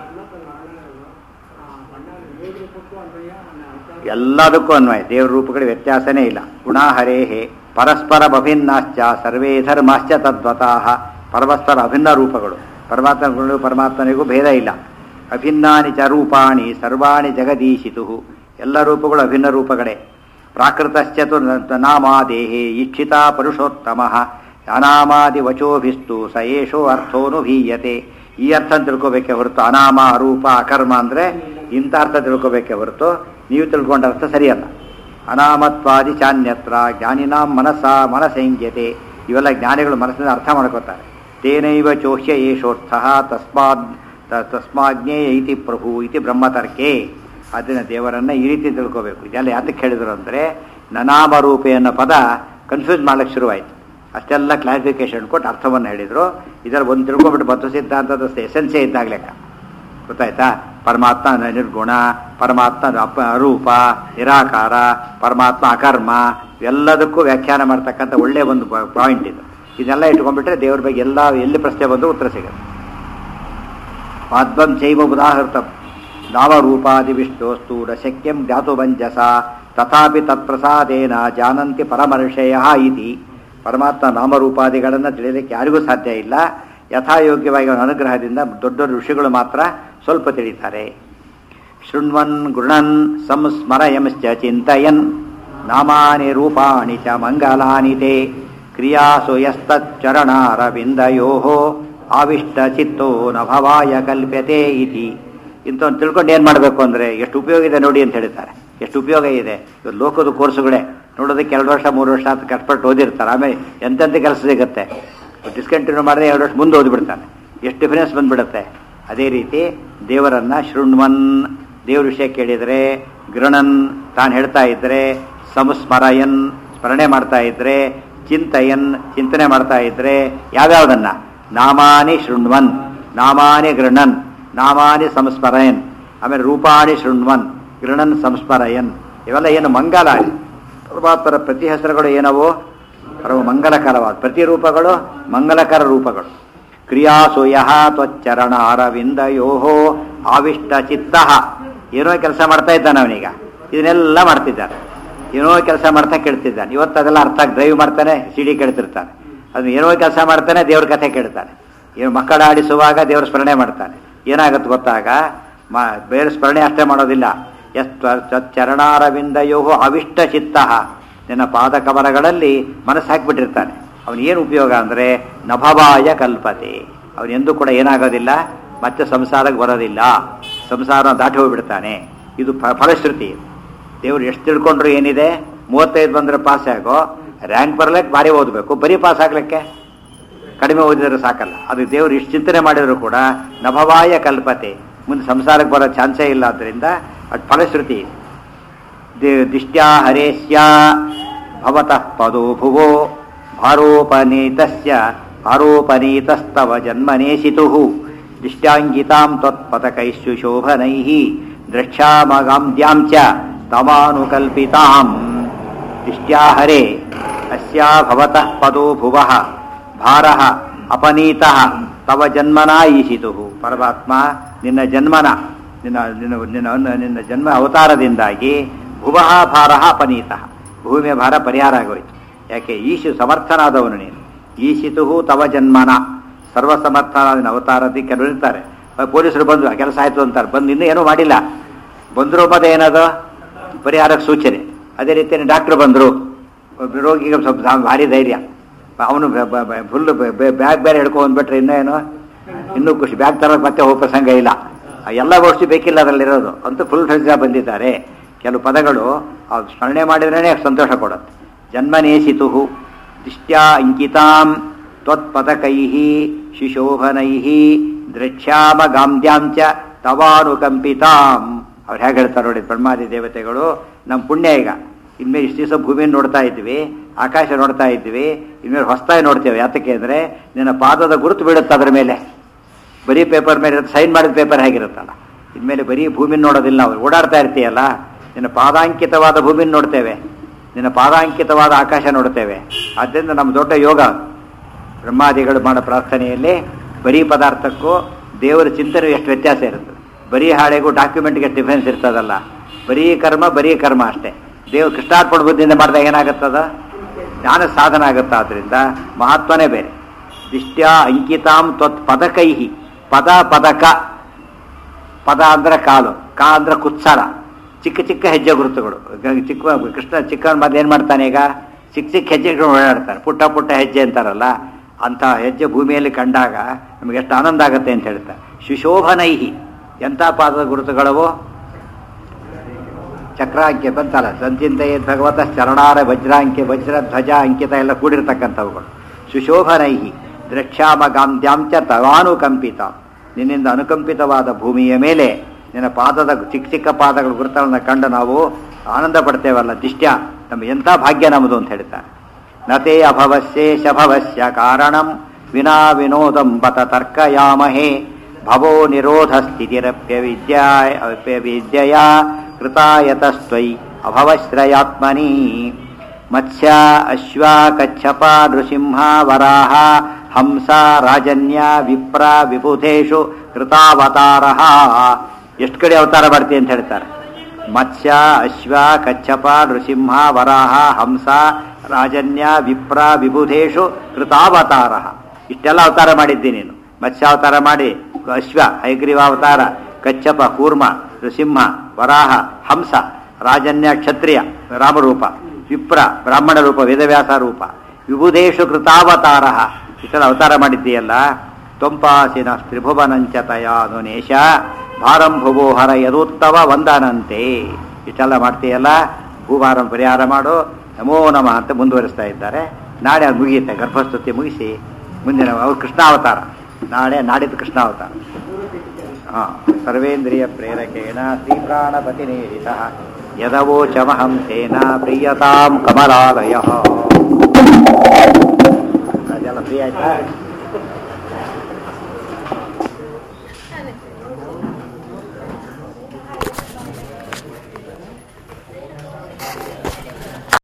ಎಲ್ಲದಕ್ಕೂ ಅನ್ವಯ ದೇವ್ರ ರೂಪಗಳಿಗೆ ವ್ಯತ್ಯಾಸನೇ ಇಲ್ಲ ಗುಣಹರೇಹೇ ಪರಸ್ಪರ ಅಭಿನ್ನಾಶ್ಚ ಸರ್ವೇ ಧರ್ಮಾಶ್ಚ ತದ್ವತಾಹ ಪರಸ್ಪರ ಅಭಿನ್ನ ರೂಪಗಳು ಪರಮಾತ್ಮಗಳು ಪರಮಾತ್ಮನಿಗೂ ಭೇದ ಇಲ್ಲ ಅಭಿನ್ನಾನಿ ಚ ರೂಪಾಣಿ ಸರ್ವಾಣಿ ಜಗದೀಶಿತು ಎಲ್ಲ ರೂಪಗಳು ಅಭಿನ್ನ ರೂಪಗಳೇ ಪ್ರಾಕೃತಶ್ಚತು ನಾಮಾದೇಹೇ ಇಚ್ಛಿತ ಪುರುಷೋತ್ತಮ ಅನಾಮಾದಿ ವಚೋಭಿಸ್ತು ಸ ಏಷೋ ಅರ್ಥೋನುಭೀಯತೆ ಈ ಅರ್ಥ ತಿಳ್ಕೋಬೇಕೆ ಹೊರತು ಅನಾಮ ಅರೂಪ ಅಕರ್ಮ ಅಂದರೆ ಇಂಥ ಅರ್ಥ ತಿಳ್ಕೋಬೇಕೆ ಹೊರತು ನೀವು ತಿಳ್ಕೊಂಡ ಅರ್ಥ ಸರಿಯಲ್ಲ ಅನಾಮತ್ವಾದಿ ಚಾನ್ಯತ್ರ ಜ್ಞಾನಿನಾಂ ಮನಸ್ಸ ಮನಸಂಜ್ಞತೆ ಇವೆಲ್ಲ ಜ್ಞಾನಿಗಳು ಮನಸ್ಸಿನ ಅರ್ಥ ಮಾಡ್ಕೋತಾರೆ ತೇನೈವ ಚೋಹ್ಯ ಏಷೋರ್ಥ ತಸ್ಮಾದ್ ತ- ತಸ್ಮಾಜ್ಞೇಯ ಇತಿ ಪ್ರಭು ಇತಿ ಬ್ರಹ್ಮತರ್ಕೆ ಅದನ್ನ ದೇವರನ್ನ ಈ ರೀತಿ ತಿಳ್ಕೋಬೇಕು ಇದೆಲ್ಲ ಯಾತಕ್ಕೆ ಹೇಳಿದ್ರು ಅಂದರೆ ನನಾಮ ರೂಪೆ ಅನ್ನೋ ಪದ ಕನ್ಫ್ಯೂಸ್ ಮಾಡ್ಲಿಕ್ಕೆ ಶುರುವಾಯಿತು ಅಷ್ಟೆಲ್ಲ ಕ್ಲಾರಿಫಿಕೇಶನ್ ಕೊಟ್ಟು ಅರ್ಥವನ್ನು ಹೇಳಿದರು ಇದರ ಒಂದು ತಿಳ್ಕೊಬಿಟ್ಟು ಬತ್ತು ಸಿದ್ಧಾಂತದ ಎಸೆನ್ಸೇ ಇದ್ದಾಗ ಲೆಕ್ಕ ಗೊತ್ತಾಯ್ತಾ ಪರಮಾತ್ಮ ನಿರ್ಗುಣ ಪರಮಾತ್ಮ ಅಪ ಅರೂಪ ನಿರಾಕಾರ ಪರಮಾತ್ಮ ಅಕರ್ಮ ಎಲ್ಲದಕ್ಕೂ ವ್ಯಾಖ್ಯಾನ ಮಾಡ್ತಕ್ಕಂಥ ಒಳ್ಳೆಯ ಒಂದು ಪಾಯಿಂಟ್ ಇದು ಇದನ್ನೆಲ್ಲ ಇಟ್ಕೊಂಡ್ಬಿಟ್ರೆ ದೇವ್ರ ಬಗ್ಗೆ ಎಲ್ಲ ಎಲ್ಲಿ ಪ್ರಶ್ನೆ ಬಂದರೂ ಉತ್ತರ ಸಿಗುತ್ತೆ ಮಾಧ್ವಂ ಚೈವ ಉದಾಹೃತ ನಾಮರೂಪಾದಿ ವಿಷ್ಣು ಸ್ಥೂಲ ಶಕ್ಯಂ ಜ್ಞಾತು ಮಂಜಸ ತಥಾಪಿ ತತ್ಪ್ರಸಾದೇನ ಜಾನಂತಿ ಪರಮರ್ಷಯ ಇತಿ ಪರಮಾತ್ಮ ನಾಮರೂಪಾದಿಗಳನ್ನು ತಿಳಿಯಲಿಕ್ಕೆ ಯಾರಿಗೂ ಸಾಧ್ಯ ಇಲ್ಲ ಯಥಾಯೋಗ್ಯವಾಗಿ ಅವನ ಅನುಗ್ರಹದಿಂದ ದೊಡ್ಡ ದೊಡ್ಡ ಋಷಿಗಳು ಮಾತ್ರ ಸ್ವಲ್ಪ ತಿಳಿತಾರೆ ಶೃಣ್ವನ್ ಗೃಣನ್ ಸಂಸ್ಮರಯಂಶ್ಚ ಚಿಂತಯನ್ ನಾಮಾನಿ ರೂಪಾಣಿ ಚ ಮಂಗಲಾನಿ ತೇ ಕ್ರಿಯಾಸು ಯಸ್ತಚ್ಚರಣಾರವಿಂದಯೋ ಆವಿಷ್ಟ ಚಿತ್ತೋ ನಭವಾಯ ಕಲ್ಪ್ಯತೆ ಇತಿ ಇಂಥವ್ನು ತಿಳ್ಕೊಂಡು ಏನು ಮಾಡಬೇಕು ಅಂದರೆ ಎಷ್ಟು ಉಪಯೋಗ ಇದೆ ನೋಡಿ ಅಂತ ಹೇಳ್ತಾರೆ ಎಷ್ಟು ಉಪಯೋಗ ಇದೆ ಇವತ್ತು ಲೋಕದ ಕೋರ್ಸುಗಳೇ ನೋಡೋದಕ್ಕೆ ಎರಡು ವರ್ಷ ಮೂರು ವರ್ಷ ಅಂತ ಕಷ್ಟಪಟ್ಟು ಓದಿರ್ತಾರೆ ಆಮೇಲೆ ಎಂತೆಂಥ ಕೆಲಸ ಸಿಗುತ್ತೆ ಡಿಸ್ಕಂಟಿನ್ಯೂ ಮಾಡಿದ್ರೆ ಎರಡು ವರ್ಷ ಮುಂದೆ ಓದಿಬಿಡ್ತಾನೆ ಎಷ್ಟು ಡಿಫರೆನ್ಸ್ ಬಂದ್ಬಿಡುತ್ತೆ ಅದೇ ರೀತಿ ದೇವರನ್ನ ಶೃಣ್ವನ್ ದೇವ್ರ ವಿಷಯ ಕೇಳಿದರೆ ಗೃಣನ್ ತಾನು ಹೇಳ್ತಾ ಇದ್ರೆ ಸಂಸ್ಮರಯನ್ ಸ್ಮರಣೆ ಮಾಡ್ತಾ ಇದ್ರೆ ಚಿಂತಯನ್ ಚಿಂತನೆ ಮಾಡ್ತಾ ಇದ್ರೆ ಯಾವ್ಯಾವುದನ್ನ ನಾಮಾನಿ ಶೃಣ್ವನ್ ನಾಮಾನಿ ಗೃಣನ್ ನಾಮಾನಿ ಸಂಸ್ಮರಯನ್ ಆಮೇಲೆ ರೂಪಾಣಿ ಶೃಣ್ವನ್ ಗೃಣನ್ ಸಂಸ್ಮರಯನ್ ಇವೆಲ್ಲ ಏನು ಮಂಗಲ ಪರಮಾತ್ಮರ ಪ್ರತಿ ಹೆಸರುಗಳು ಏನವು ಪರಮ ಮಂಗಲಕರವಾದ ಪ್ರತಿ ರೂಪಗಳು ಮಂಗಲಕರ ರೂಪಗಳು ಕ್ರಿಯಾಸು ಯಹ ತ್ವಚ್ಚರಣ ಅರವಿಂದಯೋ ಆವಿಷ್ಟ ಚಿತ್ತ ಏನೋ ಕೆಲಸ ಮಾಡ್ತಾ ಇದ್ದಾನೆ ಅವನೀಗ ಇದನ್ನೆಲ್ಲ ಮಾಡ್ತಿದ್ದಾನೆ ಏನೋ ಕೆಲಸ ಮಾಡ್ತಾ ಕೇಳ್ತಿದ್ದಾನೆ ಇವತ್ತು ಅದೆಲ್ಲ ಅರ್ಥ ಡ್ರೈವ್ ಮಾಡ್ತಾನೆ ಸಿಡಿ ಕೇಳ್ತಿರ್ತಾನೆ ಅದು ಏನೋ ಕೆಲಸ ಮಾಡ್ತಾನೆ ದೇವ್ರ ಕಥೆ ಕೇಳ್ತಾನೆ ಏನು ಮಕ್ಕಳ ಆಡಿಸುವಾಗ ದೇವ್ರ ಸ್ಮರಣೆ ಮಾಡ್ತಾನೆ ಏನಾಗುತ್ತೆ ಗೊತ್ತಾಗ ಮ ಬೇರೆ ಸ್ಮರಣೆ ಅಷ್ಟೇ ಮಾಡೋದಿಲ್ಲ ಎಸ್ ಚರಣಾರವಿಂದಯೋ ಅವಿಷ್ಟ ಚಿತ್ತ ನಿನ್ನ ಪಾದ ಕಮಲಗಳಲ್ಲಿ ಮನಸ್ಸು ಹಾಕಿಬಿಟ್ಟಿರ್ತಾನೆ ಅವನು ಏನು ಉಪಯೋಗ ಅಂದರೆ ನಭವಾಯ ಕಲ್ಪತೆ ಅವನೆಂದೂ ಕೂಡ ಏನಾಗೋದಿಲ್ಲ ಮತ್ತೆ ಸಂಸಾರಕ್ಕೆ ಬರೋದಿಲ್ಲ ಸಂಸಾರ ದಾಟಿ ಹೋಗ್ಬಿಡ್ತಾನೆ ಇದು ಫ- ಫಲಶ್ರುತಿ ದೇವ್ರು ಎಷ್ಟು ತಿಳ್ಕೊಂಡ್ರು ಏನಿದೆ ಮೂವತ್ತೈದು ಬಂದರೆ ಪಾಸ್ ಆಗೋ ರ್ಯಾಂಕ್ ಬರ್ಲಿಕ್ಕೆ ಭಾರಿ ಓದಬೇಕು ಬರೀ ಪಾಸ್ ಆಗ್ಲಿಕ್ಕೆ ಕಡಿಮೆ ಓದಿದ್ರೆ ಸಾಕಲ್ಲ ಅದು ದೇವರು ಇಷ್ಟು ಚಿಂತನೆ ಮಾಡಿದ್ರು ಕೂಡ ನಭವಾಯ ಕಲ್ಪತೆ ಮುಂದೆ ಸಂಸಾರಕ್ಕೆ ಬರೋ ಚಾನ್ಸೇ ಇಲ್ಲ ಆದ್ದರಿಂದ ಅದು ಫಲಶ್ರುತಿ ದಿ- ದಿಷ್ಟ್ಯಾ ಹರೇಸ್ಯ ಭವತಃ ಪದೋ ಭುವೋ ಭಾರೋಪನೀತಸ್ಯ ಆರೋಪನೀತಸ್ತವ ಜನ್ಮನೇಸಿತು ದಿಷ್ಟ್ಯಾಂಗಿತಾಂ ತ್ವತ್ಪತಕೈಸ್ಸು ಶೋಭನೈಃ ದ್ರಕ್ಷ್ಯಾಮಗಾಂದ್ಯಾಂ ಚ ತಮಾನುಕಲ್ಪಿತಾಂ ದಿಷ್ಟ್ಯಾ ಹರೇ ಅಸ್ಯಾ ಭವತಃ ಪದೋ ಭುವಃ ಭಾರಃ ಅಪನೀತಃ ತವ ಜನ್ಮನಾ ಈಶಿತು ಪರಮಾತ್ಮ ನಿನ್ನ ಜನ್ಮನ ನಿನ್ನ ನಿನ್ನ ನಿನ್ನ ನಿನ್ನ ಜನ್ಮ ಅವತಾರದಿಂದಾಗಿ ಭುವಃ ಭಾರಃ ಅಪನೀತಃ ಭೂಮಿಯ ಭಾರ ಪರಿಹಾರ ಆಗೋಯ್ತು ಯಾಕೆ ಈಶು ಸಮರ್ಥನಾದವನು ನೀನು ಈಶಿತು ತವ ಜನ್ಮನ ಸರ್ವಸಮರ್ಥನಾದ ನಿನ್ನ ಅವತಾರದಿ ಕೆಲವರು ಇರ್ತಾರೆ ಅಹ್, ಪೊಲೀಸರು ಬಂದು ಆ ಕೆಲಸ ಆಯ್ತು ಅಂತಾರೆ ಬಂದು ಇನ್ನೂ ಏನೂ ಮಾಡಿಲ್ಲ ಬಂದರು ಮತ್ತೆ ಏನದು ಪರಿಹಾರಕ್ಕೆ ಸೂಚನೆ ಅದೇ ರೀತಿ ಡಾಕ್ಟ್ರು ಬಂದರು ರೋಗಿಗೆ ಸ್ವಲ್ಪ ಧಾ- ಭಾರಿ ಧೈರ್ಯ ಅವನು ಫುಲ್ ಬ್ಯಾಗ್ ಬೇರೆ ಹಿಡ್ಕೊ ಬಂದ್ಬಿಟ್ರೆ ಇನ್ನೂ ಏನು ಇನ್ನೂ ಖುಷಿ ಬ್ಯಾಗ್ ತರೋಕೆ ಮತ್ತೆ ಹೋಗೋ ಪ್ರಸಂಗ ಇಲ್ಲ ಆ ಎಲ್ಲ ಗೋಷ್ಠಿ ಬೇಕಿಲ್ಲ ಅದರಲ್ಲಿರೋದು ಅಂತೂ ಫುಲ್ ಫ್ರೆಜ್ ಬಂದಿದ್ದಾರೆ ಕೆಲವು ಪದಗಳು ಆ ಸ್ಮರಣೆ ಮಾಡಿದ್ರೇ ಸಂತೋಷ ಕೊಡುತ್ತೆ ಜನ್ಮನೇಸಿತು ದಿಷ್ಟ್ಯಾ ಅಂಕಿತಾಂ ತ್ವತ್ಪದಕೈ ಶಿಶೋಭನೈ ದ್ರಕ್ಷ್ಯಾಮ ಗಾಂಧ್ಯಾಂಚ ತವಾನುಕಂಪಿತಾಂ ಅವ್ರು ಹೇಗೆ ಹೇಳ್ತಾರೆ ನೋಡಿ ಬ್ರಹ್ಮಾದಿ ದೇವತೆಗಳು ನಮ್ಮ ಪುಣ್ಯ ಈಗ ಇನ್ಮೇಲೆ ಇಷ್ಟು ದಿವಸ ಭೂಮಿಯನ್ನು ನೋಡ್ತಾ ಇದ್ವಿ ಆಕಾಶ ನೋಡ್ತಾ ಇದ್ವಿ ಇನ್ಮೇಲೆ ಹೊಸದಾಗಿ ನೋಡ್ತೇವೆ ಯಾತಕ್ಕೆ ಅಂದರೆ ನಿನ್ನ ಪಾದದ ಗುರುತು ಬೀಳುತ್ತೆ ಅದರ ಮೇಲೆ ಬರೀ ಪೇಪರ್ ಮೇಲೆ ಸೈನ್ ಮಾಡಿದ ಪೇಪರ್ ಹೇಗಿರುತ್ತಲ್ಲ ಇನ್ಮೇಲೆ ಬರೀ ಭೂಮಿನ ನೋಡೋದಿಲ್ಲ ನಾವು ಓಡಾಡ್ತಾ ಇರ್ತೀಯಲ್ಲ ನಿನ್ನ ಪಾದಾಂಕಿತವಾದ ಭೂಮಿನ ನೋಡ್ತೇವೆ ನಿನ್ನ ಪಾದಾಂಕಿತವಾದ ಆಕಾಶ ನೋಡ್ತೇವೆ ಆದ್ದರಿಂದ ನಮ್ಮ ದೊಡ್ಡ ಯೋಗ ಬ್ರಹ್ಮಾದಿಗಳು ಮಾಡೋ ಪ್ರಾರ್ಥನೆಯಲ್ಲಿ ಬರೀ ಪದಾರ್ಥಕ್ಕೂ ದೇವರ ಚಿಂತನೆ ಎಷ್ಟು ವ್ಯತ್ಯಾಸ ಇರ್ತದೆ ಬರೀ ಹಾಳೆಗೂ ಡಾಕ್ಯುಮೆಂಟ್ಗೆ ಡಿಫರೆನ್ಸ್ ಇರ್ತದಲ್ಲ ಬರೀ ಕರ್ಮ ಬರೀ ಕರ್ಮ ಅಷ್ಟೇ ದೇವರು ಕೃಷ್ಣಾರ್ಪಣ ಬುದ್ಧಿಯಿಂದ ಮಾಡಿದಾಗ ಏನಾಗುತ್ತದ ಜ್ಞಾನ ಸಾಧನ ಆಗುತ್ತೆ ಆದ್ದರಿಂದ ಮಹತ್ವನೇ ಬೇರೆ ದಿಷ್ಟ್ಯಾ ಅಂಕಿತಾಂ ತ್ವತ್ ಪದಕೈಹಿ ಪದ ಪದಕ ಪದ ಅಂದ್ರೆ ಕಾಲು ಕಾ ಅಂದ್ರೆ ಕುತ್ಸರ ಚಿಕ್ಕ ಚಿಕ್ಕ ಹೆಜ್ಜೆ ಗುರುತುಗಳು ಗ- ಚಿಕ್ಕ ಕೃಷ್ಣ ಚಿಕ್ಕವನ್ ಮೊದಲು ಏನು ಮಾಡ್ತಾನೆ ಈಗ ಚಿಕ್ಕ ಚಿಕ್ಕ ಹೆಜ್ಜೆಗಳು ಓಡಾಡ್ತಾರೆ ಪುಟ್ಟ ಪುಟ್ಟ ಹೆಜ್ಜೆ ಅಂತಾರಲ್ಲ ಅಂಥ ಹೆಜ್ಜೆ ಭೂಮಿಯಲ್ಲಿ ಕಂಡಾಗ ನಮಗೆ ಎಷ್ಟು ಆನಂದ ಆಗುತ್ತೆ ಅಂತ ಹೇಳ್ತಾರೆ ಸುಶೋಭನೈಹಿ ಎಂಥ ಪಾದದ ಗುರುತುಗಳವು ಚಕ್ರಾಂಕೆ ಬಂತಲ್ಲ ಸಂಚಿಂತೆಯ ಭಗವತ ಚರಣಾರ ವಜ್ರಾಂಕೆ ವಜ್ರ ಧ್ವಜ ಅಂಕಿತ ಎಲ್ಲ ಕೂಡಿರ್ತಕ್ಕಂಥವುಗಳು ಸುಶೋಭನೈಹಿ ದ್ರಕ್ಷ್ಯಾಮ ಗಾಂಧ್ಯಾಂಚ ತವಾನುಕಂಪಿತ ನಿನ್ನಿಂದ ಅನುಕಂಪಿತವಾದ ಭೂಮಿಯ ಮೇಲೆ ನಿನ್ನ ಪಾದದ ಚಿಕ್ಕ ಚಿಕ್ಕ ಪಾದಗಳ ಗುರುತಗಳನ್ನು ಕಂಡು ನಾವು ಆನಂದ ಪಡ್ತೇವಲ್ಲ ದಿಷ್ಟ್ಯ ನಮ್ಮ ಎಂಥ ಭಾಗ್ಯ ನಮ್ಮದು ಅಂತ ಹೇಳ್ತಾರೆ ನತೇ ಅಭವಸ್ಯೇಷಭವಸ್ಯ ಕಾರಣಂ ವಿನಾ ವಿನೋದಂ ಬತ ತರ್ಕಯಾಮಹೇ ಭವೋ ನಿರೋಧ ಸ್ಥಿತಿರಪ್ಯ ವಿದ್ಯಾ ಅಪ್ಯ ವಿದ್ಯೆಯ ಕೃತಾಯತಸ್ತ್ವೈ ಅಭವಶ್ರಯಾತ್ಮನಿ ಮತ್ಸ್ಯ ಅಶ್ವ ಕಚ್ಚಪ ನೃಸಿಂಹ ವರಾಹ ಹಂಸ ರಾಜನ್ಯ ವಿಪ್ರ ವಿಬುಧೇಶು ಕೃತಾವತಾರ ಎಷ್ಟು ಕಡೆ ಅವತಾರ ಮಾಡ್ತೀವಿ ಅಂತ ಹೇಳ್ತಾರೆ ಮತ್ಸ್ಯ ಅಶ್ವ ಕಚ್ಚಪ ನೃಸಿಂಹ ವರಾಹ ಹಂಸ ರಾಜನ್ಯ ವಿಪ್ರ ವಿಬುಧೇಶು ಕೃತಾವತಾರ ಇಷ್ಟೆಲ್ಲ ಅವತಾರ ಮಾಡಿದ್ದೀನಿ ನೀನು ಮತ್ಸ್ಯಾವತಾರ ಮಾಡಿ ಅಶ್ವ ಹೈಗ್ರೀವಾವತಾರ ಕಚ್ಚಪ ಕೂರ್ಮ ನೃಸಿಂಹ ವರಾಹ ಹಂಸ ರಾಜನ್ಯ ಕ್ಷತ್ರಿಯ ರಾಮರೂಪ ವಿಪ್ರ ಬ್ರಾಹ್ಮಣ ರೂಪ ವೇದವ್ಯಾಸ ರೂಪ ವಿಬುಧೇಶು ಕೃತಾವತಾರ ಇಷ್ಟೆಲ್ಲ ಅವತಾರ ಮಾಡಿದ್ದೀಯಲ್ಲ ತ್ವಂಪಾಸಿನ ತ್ರಿಭುವನಂಚತಯ ನುನೇಶ ಭಾರಂ ಭುವೋಹರ ಯದೋತ್ತವ ವಂದನಂತೆ ಇಷ್ಟೆಲ್ಲ ಮಾಡ್ತೀಯಲ್ಲ ಭೂಭಾರಂ ಪರಿಹಾರ ಮಾಡು ನಮೋ ನಮಃ ಅಂತ ಮುಂದುವರಿಸ್ತಾ ಇದ್ದಾರೆ ನಾಳೆ ಅದು ಮುಗಿಯುತ್ತೆ ಗರ್ಭಸ್ತುತಿ ಮುಗಿಸಿ ಮುಂದಿನ ಅವ್ರು ಕೃಷ್ಣಾವತಾರ ನಾಳೆ ನಾಡಿದ್ದು ಕೃಷ್ಣಾವತಾರ ಹಾಂ ಸರ್ವೇಂದ್ರಿಯ ಪ್ರೇರಕೇಣ ಶ್ರೀಪ್ರಾಣಪತಿ ನೇರಿತ ಯದವೋಚಮಹಂ ತೇನ ಪ್ರಿಯತಾಂ ಕಮಲಾಲಯ ಅದೆಲ್ಲ ಫ್ರೀ ಆಯ್ತಾ